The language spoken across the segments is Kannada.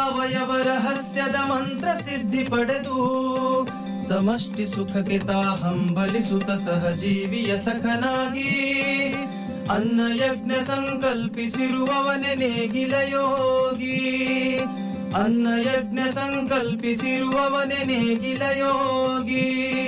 ಸಾವಯವ ರಹಸ್ಯದ ಮಂತ್ರ ಸಿದ್ಧಿ ಪಡೆದು ಸಮಷ್ಟಿ ಸುಖಕ್ಕೆ ತಾ ಹಂಬಲಿಸುತ್ತ ಸಹಜೀವಿಯ ಸಖನಾಗಿ ಅನ್ನ ಯಜ್ಞ ಸಂಕಲ್ಪಿಸಿರುವವನೆ ನೇಗಿಲ ಯೋಗಿ ಅನ್ನ ಯಜ್ಞ ಸಂಕಲ್ಪಿಸಿರುವವನೆ ನೇಗಿಲ ಯೋಗಿ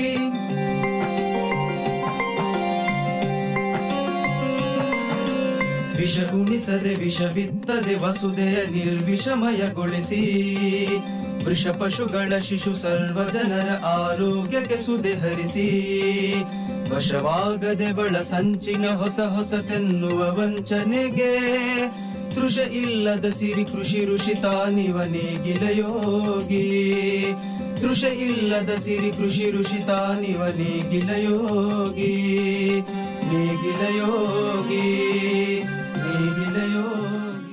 ವಿಷ ಉಣಿಸದೆ ವಿಷ ಬಿತ್ತದೆ ವಸುದೆಯ ನಿರ್ವಿಷಮಯಗೊಳಿಸಿ ವೃಷ ಪಶುಗಳ ಶಿಶು ಸರ್ವ ಜನರ ಆರೋಗ್ಯಕ್ಕೆ ಸುದೆ ಹರಿಸಿ ವಶವಾಗದೆ ಬಳ ಸಂಚಿನ ಹೊಸ ಹೊಸತೆನ್ನುವ ವಂಚನೆಗೆ ತೃಷ ಇಲ್ಲದ ಸಿರಿ ಕೃಷಿ ಋಷಿ ತಾನಿವ ನೇಗಿಲ ಯೋಗಿ ತೃಷ ಇಲ್ಲದ ಸಿರಿ ಕೃಷಿ ಋಷಿ ತಾನಿವ ನೇಗಿಲ ಯೋಗಿ ನೇಗಿಲ ಯೋಗಿ ನೇಗಿಲ ಯೋಗಿ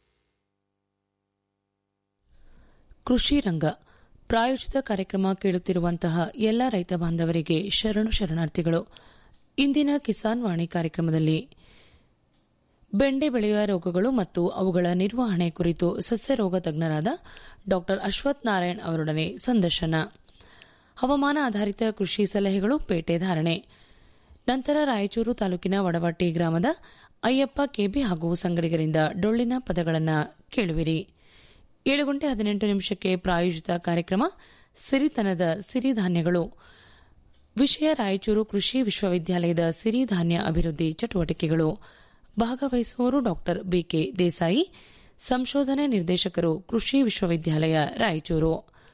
ಕೃಷಿ ರಂಗ ಪ್ರಾಯೋಜಿತ ಕಾರ್ಯಕ್ರಮ ಕೇಳುತ್ತಿರುವಂತಹ ಎಲ್ಲ ರೈತ ಬಾಂಧವರಿಗೆ ಶರಣು ಶರಣಾರ್ಥಿಗಳು ಇಂದಿನ ಕಿಸಾನ್ ವಾಣಿ ಕಾರ್ಯಕ್ರಮದಲ್ಲಿ ಬೆಂಡೆ ಬೆಳೆಯುವ ರೋಗಗಳು ಮತ್ತು ಅವುಗಳ ನಿರ್ವಹಣೆ ಕುರಿತು ಸಸ್ಯ ರೋಗ ತಜ್ಞರಾದ ಡಾ ಅಶ್ವಥ್ ನಾರಾಯಣ್ ಅವರೊಡನೆ ಸಂದರ್ಶನ ಹವಾಮಾನ ಆಧಾರಿತ ಕೃಷಿ ಸಲಹೆಗಳು ಪೇಟೆ ಧಾರಣೆ ನಂತರ ರಾಯಚೂರು ತಾಲೂಕಿನ ವಡವಟ್ಟಿ ಗ್ರಾಮದ ಅಯ್ಯಪ್ಪ ಕೆಬಿ ಹಾಗೂ ಸಂಗಡಿಗರಿಂದ ಡೊಳ್ಳಿನ ಪದಗಳನ್ನು ಕೇಳುವಿರಿ ಏಳು ಗಂಟೆ ಹದಿನೆಂಟು ನಿಮಿಷಕ್ಕೆ ಪ್ರಾಯೋಜಿತ ಕಾರ್ಯಕ್ರಮ ಸಿರಿತನದ ಸಿರಿಧಾನ್ಯಗಳು ವಿಷಯ ರಾಯಚೂರು ಕೃಷಿ ವಿಶ್ವವಿದ್ಯಾಲಯದ ಸಿರಿಧಾನ್ಯ ಅಭಿವೃದ್ಧಿ ಚಟುವಟಿಕೆಗಳು ಭಾಗವಹಿಸುವವರು ಡಾಕ್ಟರ್ ಬಿಕೆ ದೇಸಾಯಿ ಸಂಶೋಧನೆ ನಿರ್ದೇಶಕರು ಕೃಷಿ ವಿಶ್ವವಿದ್ಯಾಲಯ ರಾಯಚೂರು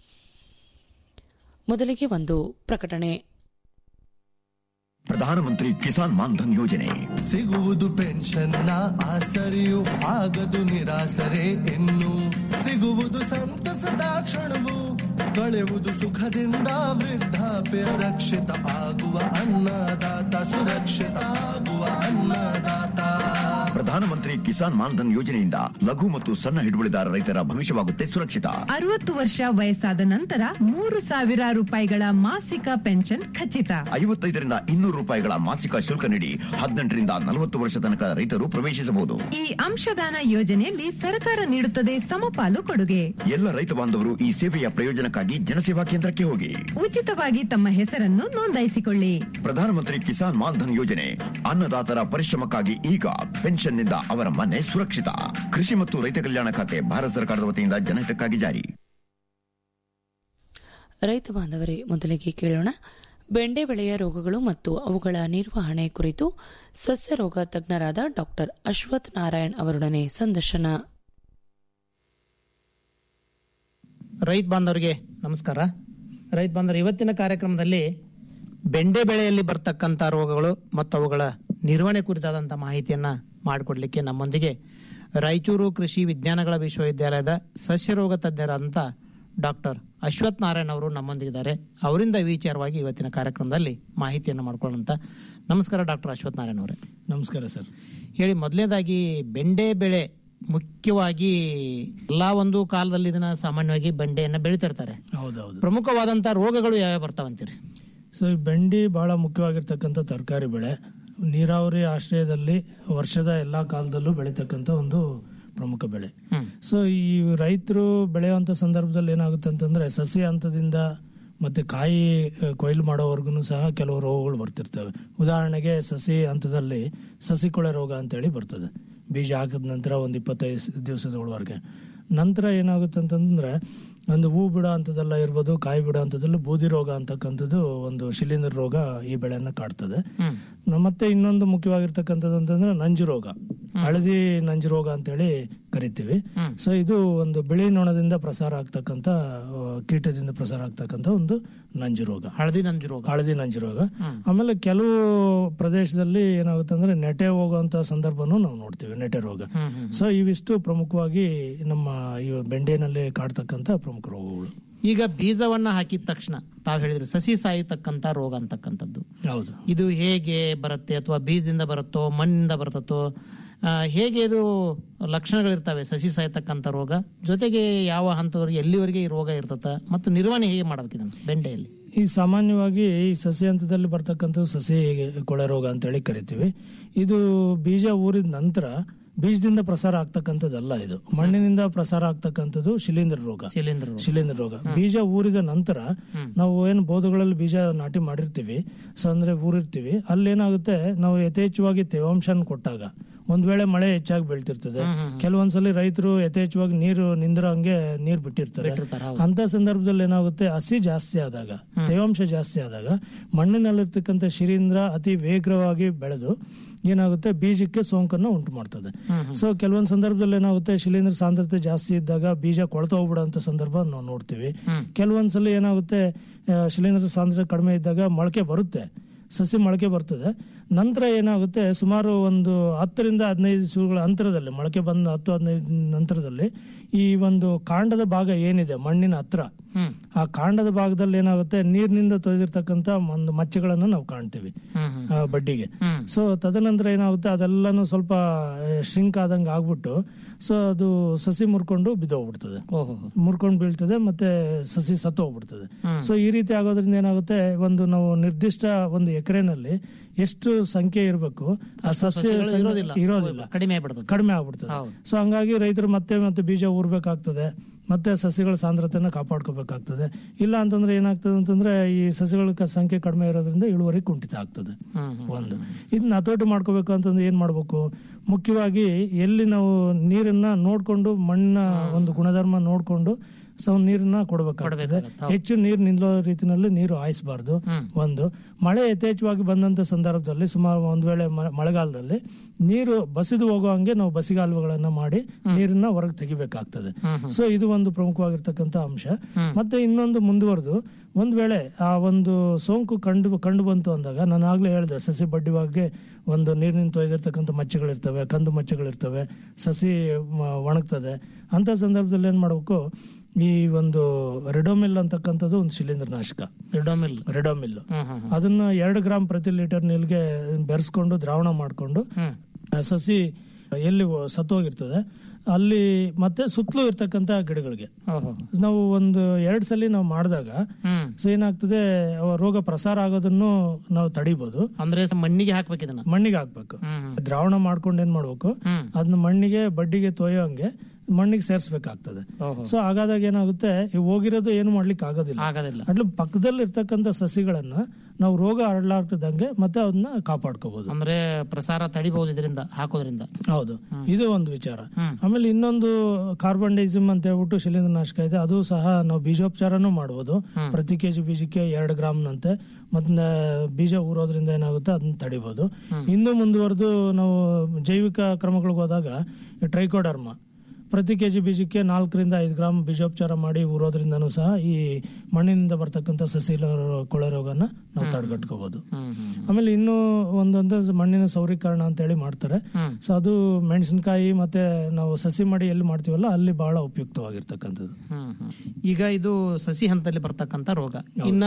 ಮೊದಲಿಗೆ ಒಂದು ಪ್ರಕಟಣೆ ಪ್ರಧಾನಮಂತ್ರಿ ಕಿಸಾನ್ ಮಾನ್ಧನ್ ಯೋಜನೆ ಸಿಗುವುದು ಪೆನ್ಷನ್ನ ಆಸರೆಯು ಆಗದು ನಿರಾಸರೆ ಇನ್ನು ಸಿಗುವುದು ಸಂತಸದ ಕ್ಷಣವು ಕಳೆಯುವುದು ಸುಖದಿಂದ ವೃದ್ಧಾಪ್ಯ ರಕ್ಷಿತ ಆಗುವ ಅನ್ನದಾತ ಸುರಕ್ಷಿತ ಆಗುವ ಅನ್ನದಾತ ಪ್ರಧಾನಮಂತ್ರಿ ಕಿಸಾನ್ ಮಾನ್ಧನ್ ಯೋಜನೆಯಿಂದ ಲಘು ಮತ್ತು ಸಣ್ಣ ಹಿಡುವಳಿದಾರ ರೈತರ ಭವಿಷ್ಯವಾಗುತ್ತೆ ಸುರಕ್ಷಿತ ಅರವತ್ತು ವರ್ಷ ವಯಸ್ಸಾದ ನಂತರ ಮೂರು ಸಾವಿರ ರೂಪಾಯಿಗಳ ಮಾಸಿಕ ಪೆನ್ಷನ್ ಖಚಿತ ಐವತ್ತೈದರಿಂದ ಇನ್ನೂರು ರೂಪಾಯಿಗಳ ಮಾಸಿಕ ಶುಲ್ಕ ನೀಡಿ ಹದಿನೆಂಟರಿಂದ ನಲವತ್ತು ವರ್ಷ ತನಕ ರೈತರು ಪ್ರವೇಶಿಸಬಹುದು ಈ ಅಂಶದಾನ ಯೋಜನೆಯಲ್ಲಿ ಸರ್ಕಾರ ನೀಡುತ್ತದೆ ಸಮಪಾಲು ಕೊಡುಗೆ ಎಲ್ಲ ರೈತ ಬಾಂಧವರು ಈ ಸೇವೆಯ ಪ್ರಯೋಜನಕ್ಕಾಗಿ ಜನಸೇವಾ ಕೇಂದ್ರಕ್ಕೆ ಹೋಗಿ ಉಚಿತವಾಗಿ ತಮ್ಮ ಹೆಸರನ್ನು ನೋಂದಾಯಿಸಿಕೊಳ್ಳಿ ಪ್ರಧಾನಮಂತ್ರಿ ಕಿಸಾನ್ ಮಾನ್ಧನ್ ಯೋಜನೆ ಅನ್ನದಾತರ ಪರಿಶ್ರಮಕ್ಕಾಗಿ ಈಗ ಪೆನ್ಷನ್ನಿಂದ ಅವರ ಮನೆ ಸುರಕ್ಷಿತ ಕೃಷಿ ಮತ್ತು ರೈತ ಕಲ್ಯಾಣ ಖಾತೆ ಭಾರತ ಸರ್ಕಾರದ ವತಿಯಿಂದ ಜನಹಿತಕ್ಕಾಗಿ ಜಾರಿ ರೈತ ಬಾಂಧವರೇ ಮೊದಲಿಗೆ ಕೇಳೋಣ ಬೆಂಡೆ ಬೆಳೆಯ ರೋಗಗಳು ಮತ್ತು ಅವುಗಳ ನಿರ್ವಹಣೆ ಕುರಿತು ಸಸ್ಯ ರೋಗ ತಜ್ಞರಾದ ಡಾ ಅಶ್ವಥ್ ನಾರಾಯಣ್ ಅವರೊಡನೆ ಸಂದರ್ಶನ ರೈತ ಬಾಂಧವರಿಗೆ ನಮಸ್ಕಾರ ರೈತ ಬಾಂಧವರು ಇವತ್ತಿನ ಕಾರ್ಯಕ್ರಮದಲ್ಲಿ ಬೆಂಡೆ ಬೆಳೆಯಲ್ಲಿ ಬರ್ತಕ್ಕಂಥ ರೋಗಗಳು ಮತ್ತು ಅವುಗಳ ನಿರ್ವಹಣೆ ಕುರಿತಾದಂಥ ಮಾಹಿತಿಯನ್ನು ಮಾಡಿಕೊಡ್ಲಿಕ್ಕೆ ನಮ್ಮೊಂದಿಗೆ ರಾಯಚೂರು ಕೃಷಿ ವಿಜ್ಞಾನಗಳ ವಿಶ್ವವಿದ್ಯಾಲಯದ ಸಸ್ಯರೋಗ ತಜ್ಞರಾದಂಥ ಡಾಕ್ಟರ್ ಅಶ್ವಥ್ ನಾರಾಯಣ್ ಅವರು ನಮ್ಮೊಂದಿಗಿದ್ದಾರೆ ಅವರಿಂದ ಈ ವಿಚಾರವಾಗಿ ಇವತ್ತಿನ ಕಾರ್ಯಕ್ರಮದಲ್ಲಿ ಮಾಹಿತಿಯನ್ನು ಮಾಡ್ಕೊಳ್ಳೋಂಥ ನಮಸ್ಕಾರ ಡಾಕ್ಟರ್ ಅಶ್ವಥ್ ನಾರಾಯಣ್ ಅವರೇ ನಮಸ್ಕಾರ ಸರ್ ಹೇಳಿ ಮೊದಲನೇದಾಗಿ ಬೆಂಡೆ ಬೆಳೆ ಮುಖ್ಯವಾಗಿ ಎಲ್ಲಾ ಒಂದು ಕಾಲದಲ್ಲಿ ಇದನ್ನ ಸಾಮಾನ್ಯವಾಗಿ ಬೆಂಡೆಯನ್ನ ಬೆಳಿತಿರ್ತಾರೆ ಹೌದೌದು ಪ್ರಮುಖವಾದಂತ ರೋಗಗಳು ಯಾವ್ಯಾವ ಬರ್ತಾವಂತೀರಿ ಸೊ ಈ ಬೆಂಡಿ ಬಹಳ ಮುಖ್ಯವಾಗಿರ್ತಕ್ಕಂಥ ತರಕಾರಿ ಬೆಳೆ ನೀರಾವರಿ ಆಶ್ರಯದಲ್ಲಿ ವರ್ಷದ ಎಲ್ಲಾ ಕಾಲದಲ್ಲೂ ಬೆಳೀತಕ್ಕಂಥ ಒಂದು ಪ್ರಮುಖ ಬೆಳೆ ಸೊ ಈ ರೈತರು ಬೆಳೆಯುವಂತ ಸಂದರ್ಭದಲ್ಲಿ ಏನಾಗುತ್ತೆ ಅಂತಂದ್ರೆ ಸಸಿ ಹಂತದಿಂದ ಮತ್ತೆ ಕಾಯಿ ಅಹ್, ಕೊಯ್ಲು ಮಾಡೋವರೆಗೂ ಸಹ ಕೆಲವು ರೋಗಗಳು ಬರ್ತಿರ್ತವೆ ಉದಾಹರಣೆಗೆ ಸಸಿ ಹಂತದಲ್ಲಿ ಸಸಿ ಕೊಳೆ ರೋಗ ಅಂತೇಳಿ ಬರ್ತದೆ ಬೀಜ ಹಾಕಿದ ನಂತರ ಒಂದು ಇಪ್ಪತ್ತೈದು ದಿವಸದೊಳವರೆಗೆ ನಂತರ ಏನಾಗುತ್ತೆ ಅಂತಂದ್ರೆ ಒಂದು ಹೂ ಬಿಡೋ ಹಂತದಲ್ಲ ಇರ್ಬೋದು ಕಾಯಿ ಬಿಡೋ ಹಂತದಲ್ಲಿ ಬೂದಿ ರೋಗ ಅಂತಕ್ಕಂಥದ್ದು ಒಂದು ಶಿಲೀಂಧ್ರ ರೋಗ ಈ ಬೆಳೆಯನ್ನ ಕಾಡ್ತದೆ ನ- ಮತ್ತೆ ಇನ್ನೊಂದು ಮುಖ್ಯವಾಗಿರ್ತಕ್ಕಂಥದ್ದು ಅಂತಂದ್ರೆ ನಂಜು ರೋಗ ಹಳದಿ ನಂಜು ರೋಗ ಅಂತೇಳಿ ಕರಿತೀವಿ ಸೊ ಇದು ಒಂದು ಬಿಳಿ ನೊಣದಿಂದ ಪ್ರಸಾರ ಆಗ್ತಕ್ಕಂಥ ಆ, ಕೀಟದಿಂದ ಪ್ರಸಾರ ಆಗ್ತಕ್ಕಂಥ ಒಂದು ನಂಜು ರೋಗ ಹಳದಿ ನಂಜು ರೋಗ ಹಳದಿ ನಂಜು ರೋಗ ಆಮೇಲೆ ಕೆಲವು ಪ್ರದೇಶದಲ್ಲಿ ಏನಾಗುತ್ತೆ ಅಂದ್ರೆ ನೆಟೆ ಹೋಗುವಂತ ಸಂದರ್ಭನೂ ನಾವು ನೋಡ್ತೀವಿ ನೆಟೆ ರೋಗ ಸೊ ಇವಿಷ್ಟು ಪ್ರಮುಖವಾಗಿ ನಮ್ಮ ಈ ಬೆಂಡೆನಲ್ಲಿ ಕಾಡ್ತಕ್ಕಂಥ ಪ್ರಮುಖ ರೋಗಗಳು ಈಗ ಬೀಜವನ್ನ ಹಾಕಿದ ತಕ್ಷಣ ತಾವ್ ಹೇಳಿದ್ರಿ ಸಸಿ ಸಾಯತಕ್ಕಂತ ರೋಗ ಅಂತಕ್ಕಂಥದ್ದು ಹೌದು ಇದು ಹೇಗೆ ಬರುತ್ತೆ ಅಥವಾ ಬೀಜದಿಂದ ಬರುತ್ತೋ ಮಣ್ಣಿಂದ ಬರುತ್ತೋ ಆ, ಹೇಗೆ ಇದು ಲಕ್ಷಣಗಳಿರ್ತವೆ ಸಸಿ ಸಾಯತಕ್ಕಂತ ರೋಗ ಜೊತೆಗೆ ಯಾವ ಹಂತದವರೆಗೆ ಎಲ್ಲಿವರೆಗೆ ಈ ರೋಗ ಇರ್ತದ ಮತ್ತು ನಿರ್ವಹಣೆ ಹೇಗೆ ಮಾಡ್ಬೇಕು ಇದನ್ನ ಬೆಂಡೆಯಲ್ಲಿ ಈ ಸಾಮಾನ್ಯವಾಗಿ ಈ ಸಸಿ ಹಂತದಲ್ಲಿ ಬರ್ತಕ್ಕಂಥ ಸಸಿ ಕೊಳೆ ರೋಗ ಅಂತೇಳಿ ಕರಿತೀವಿ ಇದು ಬೀಜ ಊರಿದ ನಂತರ ಬೀಜದಿಂದ ಪ್ರಸಾರ ಆಗ್ತಕ್ಕಂಥದ್ದಲ್ಲ ಇದು ಮಣ್ಣಿನಿಂದ ಪ್ರಸಾರ ಆಗ್ತಕ್ಕಂಥದ್ದು ಶಿಲೀಂಧ್ರ ರೋಗ ಶಿಲೀಂಧ್ರ ರೋಗ. ಶಿಲೀಂಧ್ರ ರೋಗ ಬೀಜ ಊರಿದ ನಂತರ ನಾವು ಏನು ಬೋಧಗಳಲ್ಲಿ ಬೀಜ ನಾಟಿ ಮಾಡಿರ್ತೀವಿ ಸೊ ಅಂದ್ರೆ ಊರಿರ್ತೀವಿ ಅಲ್ಲೇನಾಗುತ್ತೆ ನಾವು ಯಥೇಚ್ಛವಾಗಿ ತೇವಾಂಶನ ಕೊಟ್ಟಾಗ ಒಂದ್ ವೇಳೆ ಮಳೆ ಹೆಚ್ಚಾಗಿ ಬೀಳ್ತಿರ್ತದೆ ಕೆಲವೊಂದ್ಸಲಿ ರೈತರು ಯಥೇಚ್ಛವಾಗಿ ನೀರು ನಿಂದ್ರ ಹಂಗೆ ನೀರ್ ಬಿಟ್ಟಿರ್ತಾರೆ ಅಂತ ಸಂದರ್ಭದಲ್ಲಿ ಏನಾಗುತ್ತೆ ಹಸಿ ಜಾಸ್ತಿ ಆದಾಗ ತೇವಾಂಶ ಜಾಸ್ತಿ ಆದಾಗ ಮಣ್ಣಿನಲ್ಲಿರ್ತಕ್ಕಂಥ ಶಿಲೀಂಧ್ರ ಅತಿ ವೇಗವಾಗಿ ಬೆಳೆದು ಏನಾಗುತ್ತೆ ಬೀಜಕ್ಕೆ ಸೋಂಕನ್ನು ಉಂಟು ಮಾಡ್ತದೆ ಸೊ ಕೆಲವೊಂದು ಸಂದರ್ಭದಲ್ಲಿ ಏನಾಗುತ್ತೆ ಶಿಲೀಂಧ್ರ ಸಾಂದ್ರತೆ ಜಾಸ್ತಿ ಇದ್ದಾಗ ಬೀಜ ಕೊಳ್ತು ಹೋಗ್ಬಿಡೋಂಥ ಸಂದರ್ಭ ನಾವು ನೋಡ್ತೀವಿ ಕೆಲವೊಂದ್ಸಲಿ ಏನಾಗುತ್ತೆ ಆ, ಶಿಲೀಂಧ್ರ ಸಾಂದ್ರತೆ ಕಡಿಮೆ ಇದ್ದಾಗ ಮೊಳಕೆ ಬರುತ್ತೆ ಸಸಿ ಮೊಳಕೆ ಬರ್ತದೆ ನಂತರ ಏನಾಗುತ್ತೆ ಸುಮಾರು ಒಂದು ಹತ್ತರಿಂದ ಹದಿನೈದು ಸುಗಳ ಅಂತರದಲ್ಲಿ ಮೊಳಕೆ ಬಂದ ಹತ್ತು ಹದಿನೈದು ನಂತರದಲ್ಲಿ ಈ ಒಂದು ಕಾಂಡದ ಭಾಗ ಏನಿದೆ ಮಣ್ಣಿನ ಹತ್ರ ಆ ಕಾಂಡದ ಭಾಗದಲ್ಲಿ ಏನಾಗುತ್ತೆ ನೀರಿನಿಂದ ತೊಳೆದಿರ್ತಕ್ಕಂಥ ಒಂದು ಮಚ್ಚೆಗಳನ್ನು ನಾವು ಕಾಣ್ತೀವಿ ಆ ಬಡ್ಡಿಗೆ ಸೊ ತದನಂತರ ಏನಾಗುತ್ತೆ ಅದೆಲ್ಲಾನು ಸ್ವಲ್ಪ ಶ್ರಿಂಕ್ ಆದಂಗೆ ಆಗ್ಬಿಟ್ಟು ಸೊ ಅದು ಸಸಿ ಮುರ್ಕೊಂಡು ಬಿದ್ದೋಗ್ಬಿಡ್ತದೆ ಮುರ್ಕೊಂಡು ಬೀಳ್ತದೆ ಮತ್ತೆ ಸಸಿ ಸತ್ತು ಹೋಗ್ಬಿಡ್ತದೆ ಸೊ ಈ ರೀತಿ ಆಗೋದ್ರಿಂದ ಏನಾಗುತ್ತೆ ಒಂದು ನಾವು ನಿರ್ದಿಷ್ಟ ಒಂದು ಎಕರೆನಲ್ಲಿ ಎಷ್ಟು ಸಂಖ್ಯೆ ಇರಬೇಕು ಆ ಸಸ್ಯ ಇರೋದಿಲ್ಲ ಕಡಿಮೆ ಆಗ್ಬಿಡ್ತದೆ ಕಡಿಮೆ ಆಗ್ಬಿಡ್ತದೆ ಸೊ ಹಂಗಾಗಿ ರೈತರು ಮತ್ತೆ ಮತ್ತೆ ಬೀಜ ಊರ್ಬೇಕಾಗ್ತದೆ ಮತ್ತೆ ಸಸ್ಯಗಳ ಸಾಂದ್ರತೆನ ಕಾಪಾಡ್ಕೋಬೇಕಾಗ್ತದೆ ಇಲ್ಲ ಅಂತಂದ್ರೆ ಏನಾಗ್ತದೆ ಅಂತಂದ್ರೆ ಈ ಸಸ್ಯಗಳ ಕ- ಸಂಖ್ಯೆ ಕಡಿಮೆ ಇರೋದ್ರಿಂದ ಇಳುವರಿ ಕುಂಠಿತ ಆಗ್ತದೆ ಒಂದು ಇದನ್ನ ಹತೋಟಿ ಮಾಡ್ಕೋಬೇಕು ಅಂತಂದ್ರೆ ಏನ್ ಮಾಡ್ಬೇಕು ಮುಖ್ಯವಾಗಿ ಎಲ್ಲಿ ನಾವು ನೀರನ್ನ ನೋಡ್ಕೊಂಡು ಮಣ್ಣಿನ ಒಂದು ಗುಣಧರ್ಮ ನೋಡ್ಕೊಂಡು ಸೊ ನೀರನ್ನ ಕೊಡಬೇಕಾಗ್ತದೆ ಹೆಚ್ಚು ನೀರು ನಿಲ್ಲೋ ರೀತಿನಲ್ಲಿ ನೀರು ಹಾಯಿಸಬಾರ್ದು ಒಂದು ಮಳೆ ಯಥೇಚ್ಛವಾಗಿ ಬಂದಂತ ಸಂದರ್ಭದಲ್ಲಿ ಸುಮಾರು ಒಂದ್ ವೇಳೆ ಮ- ಮಳೆಗಾಲದಲ್ಲಿ ನೀರು ಬಸಿದು ಹೋಗೋ ಹಂಗೆ ನಾವು ಬಸಿಗಾಲುಗಳನ್ನ ಮಾಡಿ ನೀರನ್ನ ಹೊರಗೆ ತೆಗಿಬೇಕಾಗ್ತದೆ ಸೊ ಇದು ಒಂದು ಪ್ರಮುಖವಾಗಿರ್ತಕ್ಕಂಥ ಅಂಶ ಮತ್ತೆ ಇನ್ನೊಂದು ಮುಂದುವರೆದು ಒಂದ್ ವೇಳೆ ಆ ಒಂದು ಸೋಂಕು ಕಂಡು ಕಂಡು ಬಂತು ಅಂದಾಗ ನಾನು ಆಗ್ಲೇ ಹೇಳಿದೆ ಸಸಿ ಬಡ್ಡಿವಾಗೆ ಒಂದು ನೀರಿನಿಂದ ತೊಯ್ದಿರ್ತಕ್ಕಂಥ ಮಚ್ಚೆಗಳಿರ್ತವೆ ಕಂದು ಮಚ್ಚೆಗಳಿರ್ತವೆ ಸಸಿ ಮ- ಒಣಗ್ತದೆ ಅಂತ ಸಂದರ್ಭದಲ್ಲಿ ಏನ್ ಮಾಡ್ಬೇಕು ಈ ಒಂದು ರೆಡೋಮಿಲ್ ಅಂತಕ್ಕಂಥದ್ದು ಒಂದು ಶಿಲೀಂಧ್ರ ನಾಶಕ ರಿಡೋಮಿಲ್ ರೆಡೋಮಿಲ್ ಅದನ್ನ ಎರಡು ಗ್ರಾಮ್ ಪ್ರತಿ ಲೀಟರ್ ನೀರಿಗೆ ಬೆರೆಸ್ಕೊಂಡು ದ್ರಾವಣ ಮಾಡಿಕೊಂಡು ಸಸಿ ಎಲ್ಲಿ ಸತ್ತೋಗಿರ್ತದೆ ಅಲ್ಲಿ ಮತ್ತೆ ಸುತ್ತಲೂ ಇರ್ತಕ್ಕಂಥ ಗಿಡಗಳಿಗೆ ನಾವು ಒಂದು ಎರಡ್ ಸಲ ನಾವು ಮಾಡಿದಾಗ ಸೊ ಏನಾಗ್ತದೆ ಅವ ರೋಗ ಪ್ರಸಾರ ಆಗೋದನ್ನು ನಾವು ತಡಿಬಹುದು ಅಂದ್ರೆ ಸ- ಮಣ್ಣಿಗೆ ಹಾಕ್ಬೇಕು ಇದನ್ನ ಮಣ್ಣಿಗೆ ಹಾಕ್ಬೇಕು ದ್ರಾವಣ ಮಾಡ್ಕೊಂಡು ಏನ್ ಮಾಡ್ಬೇಕು ಅದನ್ನ ಮಣ್ಣಿಗೆ ಬಡ್ಡಿಗೆ ತೊಯ್ಯೋಂಗೆ ಮಣ್ಣಿಗೆ ಸೇರ್ಸ್ಬೇಕಾಗ್ತದೆ ಸೊ ಹಾಗಾದಾಗ ಏನಾಗುತ್ತೆ ಈ ಹೋಗಿರೋದು ಏನು ಮಾಡ್ಲಿಕ್ಕೆ ಆಗೋದಿಲ್ಲ ಆಗೋದಿಲ್ಲ ಅಟ್ಲ ಪಕ್ಕದಲ್ಲಿ ಇರ್ತಕ್ಕಂಥ ಸಸಿಗಳನ್ನ ನಾವು ರೋಗ ಹರಡಲಾರ್ದಂಗೆ ಮತ್ತೆ ಅದನ್ನ ಕಾಪಾಡ್ಕೋಬಹುದು ಅಂದ್ರೆ ಪ್ರಸಾರ ತಡಿಬಹುದು ಇದರಿಂದ ಹಾಕೋದ್ರಿಂದ ಹೌದು ಇದು ಒಂದು ವಿಚಾರ ಆಮೇಲೆ ಇನ್ನೊಂದು ಕಾರ್ಬನ್ ಡೈಸಿಮ್ ಅಂತ ಹೇಳ್ಬಿಟ್ಟು ಶಿಲೀಂಧ್ರನಾಶಕ ಇದೆ ಅದು ಸಹ ನಾವು ಬೀಜೋಪಚಾರನೂ ಮಾಡಬಹುದು ಪ್ರತಿ ಕೆಜಿ ಬೀಜಕ್ಕೆ ಎರಡು ಗ್ರಾಮ್ನಂತೆ ಮತ್ತೆ ಬೀಜ ಊರೋದ್ರಿಂದ ಏನಾಗುತ್ತೆ ಅದನ್ನ ತಡಿಬಹುದು ಇನ್ನು ಮುಂದುವರೆದು ನಾವು ಜೈವಿಕ ಕ್ರಮಗಳಿಗೆ ಹೋದಾಗ ಟ್ರೈಕೋಡರ್ಮ ಪ್ರತಿ ಕೆಜಿ ಬೀಜಕ್ಕೆ ನಾಲ್ಕರಿಂದ ಐದು ಗ್ರಾಮ್ ಬೀಜೋಪಚಾರ ಮಾಡಿ ಊರೋದ್ರಿಂದನೂ ಸಹ ಈ ಮಣ್ಣಿನಿಂದ ಬರ್ತಕ್ಕಂಥ ಸಸಿ ಕೊಳೆ ರೋಗನ ನಾವು ತಡೆಗಟ್ಕೋಬಹುದು ಆಮೇಲೆ ಇನ್ನೂ ಒಂದೊಂದು ಮಣ್ಣಿನ ಸೌರೀಕರಣ ಅಂತ ಹೇಳಿ ಮಾಡ್ತಾರೆ ಸೊ ಅದು ಮೆಣಸಿನಕಾಯಿ ಮತ್ತೆ ನಾವು ಸಸಿ ಮಾಡಿ ಎಲ್ಲಿ ಮಾಡ್ತೀವಲ್ಲ ಅಲ್ಲಿ ಬಹಳ ಉಪಯುಕ್ತವಾಗಿರ್ತಕ್ಕಂಥದ್ದು ಈಗ ಇದು ಸಸಿ ಹಂತದಲ್ಲಿ ಬರ್ತಕ್ಕಂಥ ರೋಗ ಇನ್ನ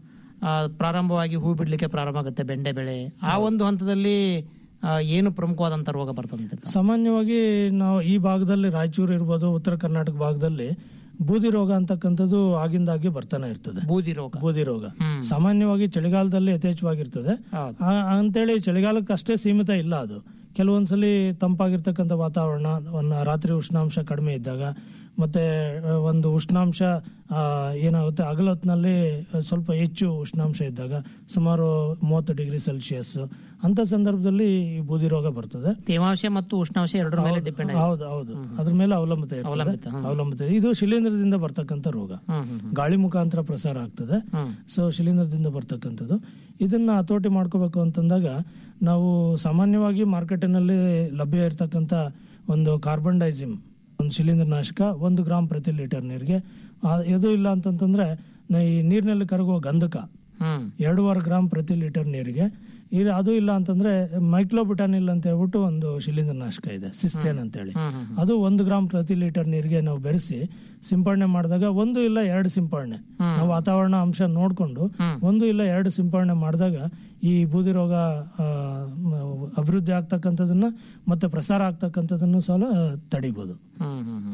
ಆ, ಪ್ರಾರಂಭವಾಗಿ ಹೂ ಬಿಡ್ಲಿಕ್ಕೆ ಪ್ರಾರಂಭ ಆಗುತ್ತೆ ಬೆಂಡೆ ಬೆಳೆ ಆ ಒಂದು ಹಂತದಲ್ಲಿ ಆ, ಏನು ಪ್ರಮುಖವಾದಂತ ರೋಗ ಬರ್ತದಂತೆ ಸಾಮಾನ್ಯವಾಗಿ ನಾವು ಈ ಭಾಗದಲ್ಲಿ ರಾಯಚೂರು ಇರ್ಬೋದು ಉತ್ತರ ಕರ್ನಾಟಕ ಭಾಗದಲ್ಲಿ ಬೂದಿ ರೋಗ ಅಂತಕ್ಕಂಥದ್ದು ಆಗಿಂದಾಗೆ ಬರ್ತಾನೆ ಇರ್ತದೆ ಬೂದಿ ರೋಗ ಬೂದಿ ರೋಗ ಸಾಮಾನ್ಯವಾಗಿ ಚಳಿಗಾಲದಲ್ಲಿ ಯಥೇಚ್ಛವಾಗಿರ್ತದೆ ಆ- ಅಂತೇಳಿ ಚಳಿಗಾಲಕ್ಕೆ ಅಷ್ಟೇ ಸೀಮಿತ ಇಲ್ಲ ಅದು ಕೆಲವೊಂದ್ಸಲಿ ತಂಪಾಗಿರ್ತಕ್ಕಂಥ ವಾತಾವರಣ ಒಂದು ರಾತ್ರಿ ಉಷ್ಣಾಂಶ ಕಡಿಮೆ ಇದ್ದಾಗ ಮತ್ತೆ ಆ, ಒಂದು ಉಷ್ಣಾಂಶ ಆ, ಏನಾಗುತ್ತೆ ಹಗಲೊತ್ತಿನಲ್ಲಿ ಸ್ವಲ್ಪ ಹೆಚ್ಚು ಉಷ್ಣಾಂಶ ಇದ್ದಾಗ ಸುಮಾರು ಮೂವತ್ತು ಡಿಗ್ರಿ ಸೆಲ್ಸಿಯಸ್ ಅಂತ ಸಂದರ್ಭದಲ್ಲಿ ಈ ಬೂದಿ ರೋಗ ಬರ್ತದೆ ತೇವಾಂಶ ಮತ್ತು ಉಷ್ಣಾಂಶ ಎರಡರ ಮೇಲೆ ಡಿಪೆಂಡ್ ಹೌದು ಹೌದು ಅದ್ರ ಮೇಲೆ ಅವಲಂಬಿತ ಇರ್ತದೆ ಅವಲಂಬಿತ, ಅವಲಂಬಿತ ಇದು ಶಿಲೀಂಧ್ರದಿಂದ ಬರ್ತಕ್ಕಂಥ ರೋಗ ಗಾಳಿ ಮುಖಾಂತರ ಪ್ರಸಾರ ಆಗ್ತದೆ ಸೊ ಶಿಲೀಂಧ್ರದಿಂದ ಬರ್ತಕ್ಕಂಥದ್ದು ಇದನ್ನ ಹತೋಟಿ ಮಾಡ್ಕೋಬೇಕು ಅಂತಂದಾಗ ನಾವು ಸಾಮಾನ್ಯವಾಗಿ ಮಾರ್ಕೆಟಿನಲ್ಲಿ ಲಭ್ಯ ಇರತಕ್ಕಂಥ ಒಂದು ಕಾರ್ಬನ್ ಡೈಸಿಮ್ ಒಂದು ಶಿಲೀಂಧ್ರ ನಾಶಕ ಒಂದು ಗ್ರಾಮ್ ಪ್ರತಿ ಲೀಟರ್ ನೀರಿಗೆ ಇದು ಇಲ್ಲ ಅಂತಂತಂದ್ರೆ ನ- ಈ ನೀರಿನಲ್ಲಿ ಕರಗುವ ಗಂಧಕ ಎರಡೂವರೆ ಗ್ರಾಮ್ ಪ್ರತಿ ಲೀಟರ್ ನೀರಿಗೆ ಇಲ್ಲ ಅದು ಇಲ್ಲ ಅಂತಂದ್ರೆ ಮೈಕ್ಲೋಬಿಟಾನಿಲ್ ಅಂತ ಹೇಳ್ಬಿಟ್ಟು ಒಂದು ಶಿಲೀಂಧ್ರ ನಾಶಕ ಇದೆ ಸಿಸ್ತೇನ್ ಅಂತ ಹೇಳಿ ಅದು ಒಂದು ಗ್ರಾಮ್ ಪ್ರತಿ ಲೀಟರ್ ನೀರಿಗೆ ನಾವು ಬೆರೆಸಿ ಸಿಂಪಡಣೆ ಮಾಡಿದಾಗ ಒಂದು ಇಲ್ಲ ಎರಡು ಸಿಂಪಡಣೆ ನಾವು ವಾತಾವರಣ ಅಂಶ ನೋಡ್ಕೊಂಡು ಒಂದು ಇಲ್ಲ ಎರಡು ಸಿಂಪಡಣೆ ಮಾಡಿದಾಗ ಈ ಬೂದಿ ರೋಗ ಆ, ಮ- ಅಭಿವೃದ್ಧಿ ಆಗ್ತಕ್ಕಂಥದನ್ನ ಮತ್ತೆ ಪ್ರಸಾರ ಆಗ್ತಕ್ಕಂಥದನ್ನು ಸಹ ತಡಿಬಹುದು ಹ್ಮ್ ಹ್ಮ್ ಹ್ಮ್ ಹ್ಮ್ ಹ್ಮ್.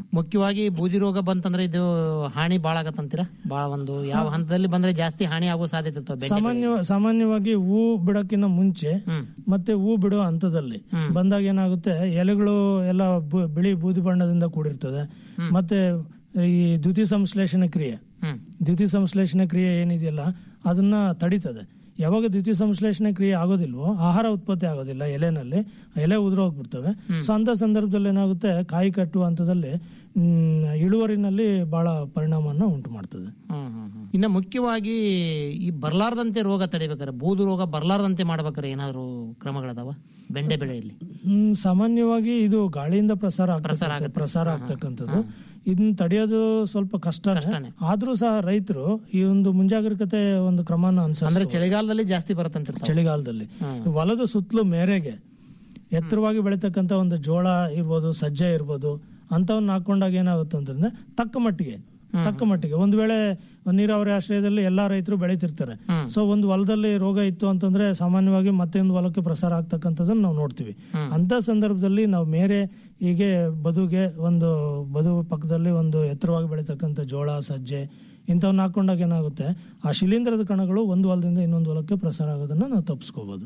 ಮುಖ್ಯವಾಗಿ ಬೂದಿ ರೋಗ ಬಂತಂದ್ರೆ ಇದು ಹಾನಿ ಬಾಳ ಆಗತ್ತಂತೀರಾ ಬಾಳ ಒಂದು ಯಾವ ಹಂತದಲ್ಲಿ ಬಂದ್ರೆ ಜಾಸ್ತಿ ಹಾನಿ ಆಗೋ ಸಾಧ್ಯತೆ ಇರ್ತವೆ ಬೆಂಡೆ ಸಾಮಾನ್ಯ ಸಾಮಾನ್ಯವಾಗಿ ಹೂ ಬಿಡಕ್ಕಿಂತ ಮುಂಚೆ ಮತ್ತೆ ಹೂ ಬಿಡೋ ಹಂತದಲ್ಲಿ ಬಂದಾಗ ಏನಾಗುತ್ತೆ ಎಲೆಗಳು ಎಲ್ಲ ಬು- ಬಿಳಿ ಬೂದಿ ಬಣ್ಣದಿಂದ ಕೂಡಿರ್ತದೆ ಮತ್ತೆ ಈ ದ್ಯುತಿ ಸಂಶ್ಲೇಷಣೆ ಕ್ರಿಯೆ ದ್ಯುತಿ ಸಂಶ್ಲೇಷಣೆ ಕ್ರಿಯೆ ಏನಿದೆಯಲ್ಲ ಅದನ್ನ ತಡೀತದೆ ಯಾವಾಗ ದ್ಯುತಿ ಸಂಶ್ಲೇಷಣೆ ಕ್ರಿಯೆ ಆಗೋದಿಲ್ವೋ ಆಹಾರ ಉತ್ಪತ್ತಿ ಆಗೋದಿಲ್ಲ ಎಲೆನಲ್ಲಿ ಎಲೆ ಉದುರು ಹೋಗ್ಬಿಡ್ತವೆ ಸೊ ಅಂತ ಸಂದರ್ಭದಲ್ಲಿ ಏನಾಗುತ್ತೆ ಕಾಯಿ ಕಟ್ಟುವ ಹಂತದಲ್ಲಿ ಹ್ಮ್, ಇಳುವರಿನಲ್ಲಿ ಬಹಳ ಪರಿಣಾಮವನ್ನು ಉಂಟು ಮಾಡ್ತದೆ ಇನ್ನು ಮುಖ್ಯವಾಗಿ ಈ ಬರ್ಲಾರ್ದಂತೆ ರೋಗ ತಡಿಬೇಕಾರೆ ಬೂದು ರೋಗ ಬರ್ಲಾರ್ದಂತೆ ಮಾಡ್ಬೇಕಾರೆ ಏನಾದ್ರು ಕ್ರಮಗಳದಾವ ಬೆಂಡೆ ಬೆಳೆಯಲ್ಲಿ ಹ್ಮ್, ಸಾಮಾನ್ಯವಾಗಿ ಇದು ಗಾಳಿಯಿಂದ ಪ್ರಸಾರ ಪ್ರಸಾರ ಪ್ರಸಾರ ಆಗ್ತಕ್ಕಂಥದ್ದು ಇದನ್ನ ತಡೆಯೋದು ಸ್ವಲ್ಪ ಕಷ್ಟನೇ ಆದ್ರೂ ಸಹ ರೈತರು ಈ ಒಂದು ಮುಂಜಾಗ್ರತೆ ಒಂದು ಕ್ರಮನ ಅನುಸರಿಸ ಅಂದ್ರೆ ಚಳಿಗಾಲದಲ್ಲಿ ಜಾಸ್ತಿ ಬರತ್ತಂತ ಚಳಿಗಾಲದಲ್ಲಿ ಈ ಹೊಲದ ಸುತ್ತಲೂ ಮೇರೆಗೆ ಎತ್ತರವಾಗಿ ಬೆಳೀತಕ್ಕಂಥ ಒಂದು ಜೋಳ ಇರ್ಬೋದು ಸಜ್ಜೆ ಇರ್ಬೋದು ಅಂತವನ್ನ ಹಾಕೊಂಡಾಗ ಏನಾಗುತ್ತೆ ಅಂತಂದ್ರೆ ತಕ್ಕ ಮಟ್ಟಿಗೆ ತಕ್ಕ ಮಟ್ಟಿಗೆ ಒಂದ್ ವೇಳೆ ನೀರಾವರಿ ಆಶ್ರಯದಲ್ಲಿ ಎಲ್ಲಾ ರೈತರು ಬೆಳೀತಿರ್ತಾರೆ ಸೊ ಒಂದು ಹೊಲದಲ್ಲಿ ರೋಗ ಇತ್ತು ಅಂತಂದ್ರೆ ಸಾಮಾನ್ಯವಾಗಿ ಮತ್ತೊಂದು ಹೊಲಕ್ಕೆ ಪ್ರಸಾರ ಆಗ್ತಕ್ಕಂಥದ್ದನ್ನ ನಾವು ನೋಡ್ತೀವಿ ಅಂತ ಸಂದರ್ಭದಲ್ಲಿ ನಾವು ಮೇರೆ ಹೀಗೆ ಬದುಗೆ ಒಂದು ಬದು ಪಕ್ಕದಲ್ಲಿ ಒಂದು ಎತ್ತರವಾಗಿ ಬೆಳೀತಕ್ಕಂಥ ಜೋಳ ಸಜ್ಜೆ ಇಂಥವನ್ನ ಹಾಕೊಂಡಾಗ ಏನಾಗುತ್ತೆ ಆ ಶಿಲೀಂಧ್ರದ ಕಣಗಳು ಒಂದು ಹೊಲದಿಂದ ಇನ್ನೊಂದು ಹೊಲಕ್ಕೆ ಪ್ರಸಾರ ಆಗೋದನ್ನ ನಾವು ತಪ್ಪಿಸ್ಕೋಬಹುದು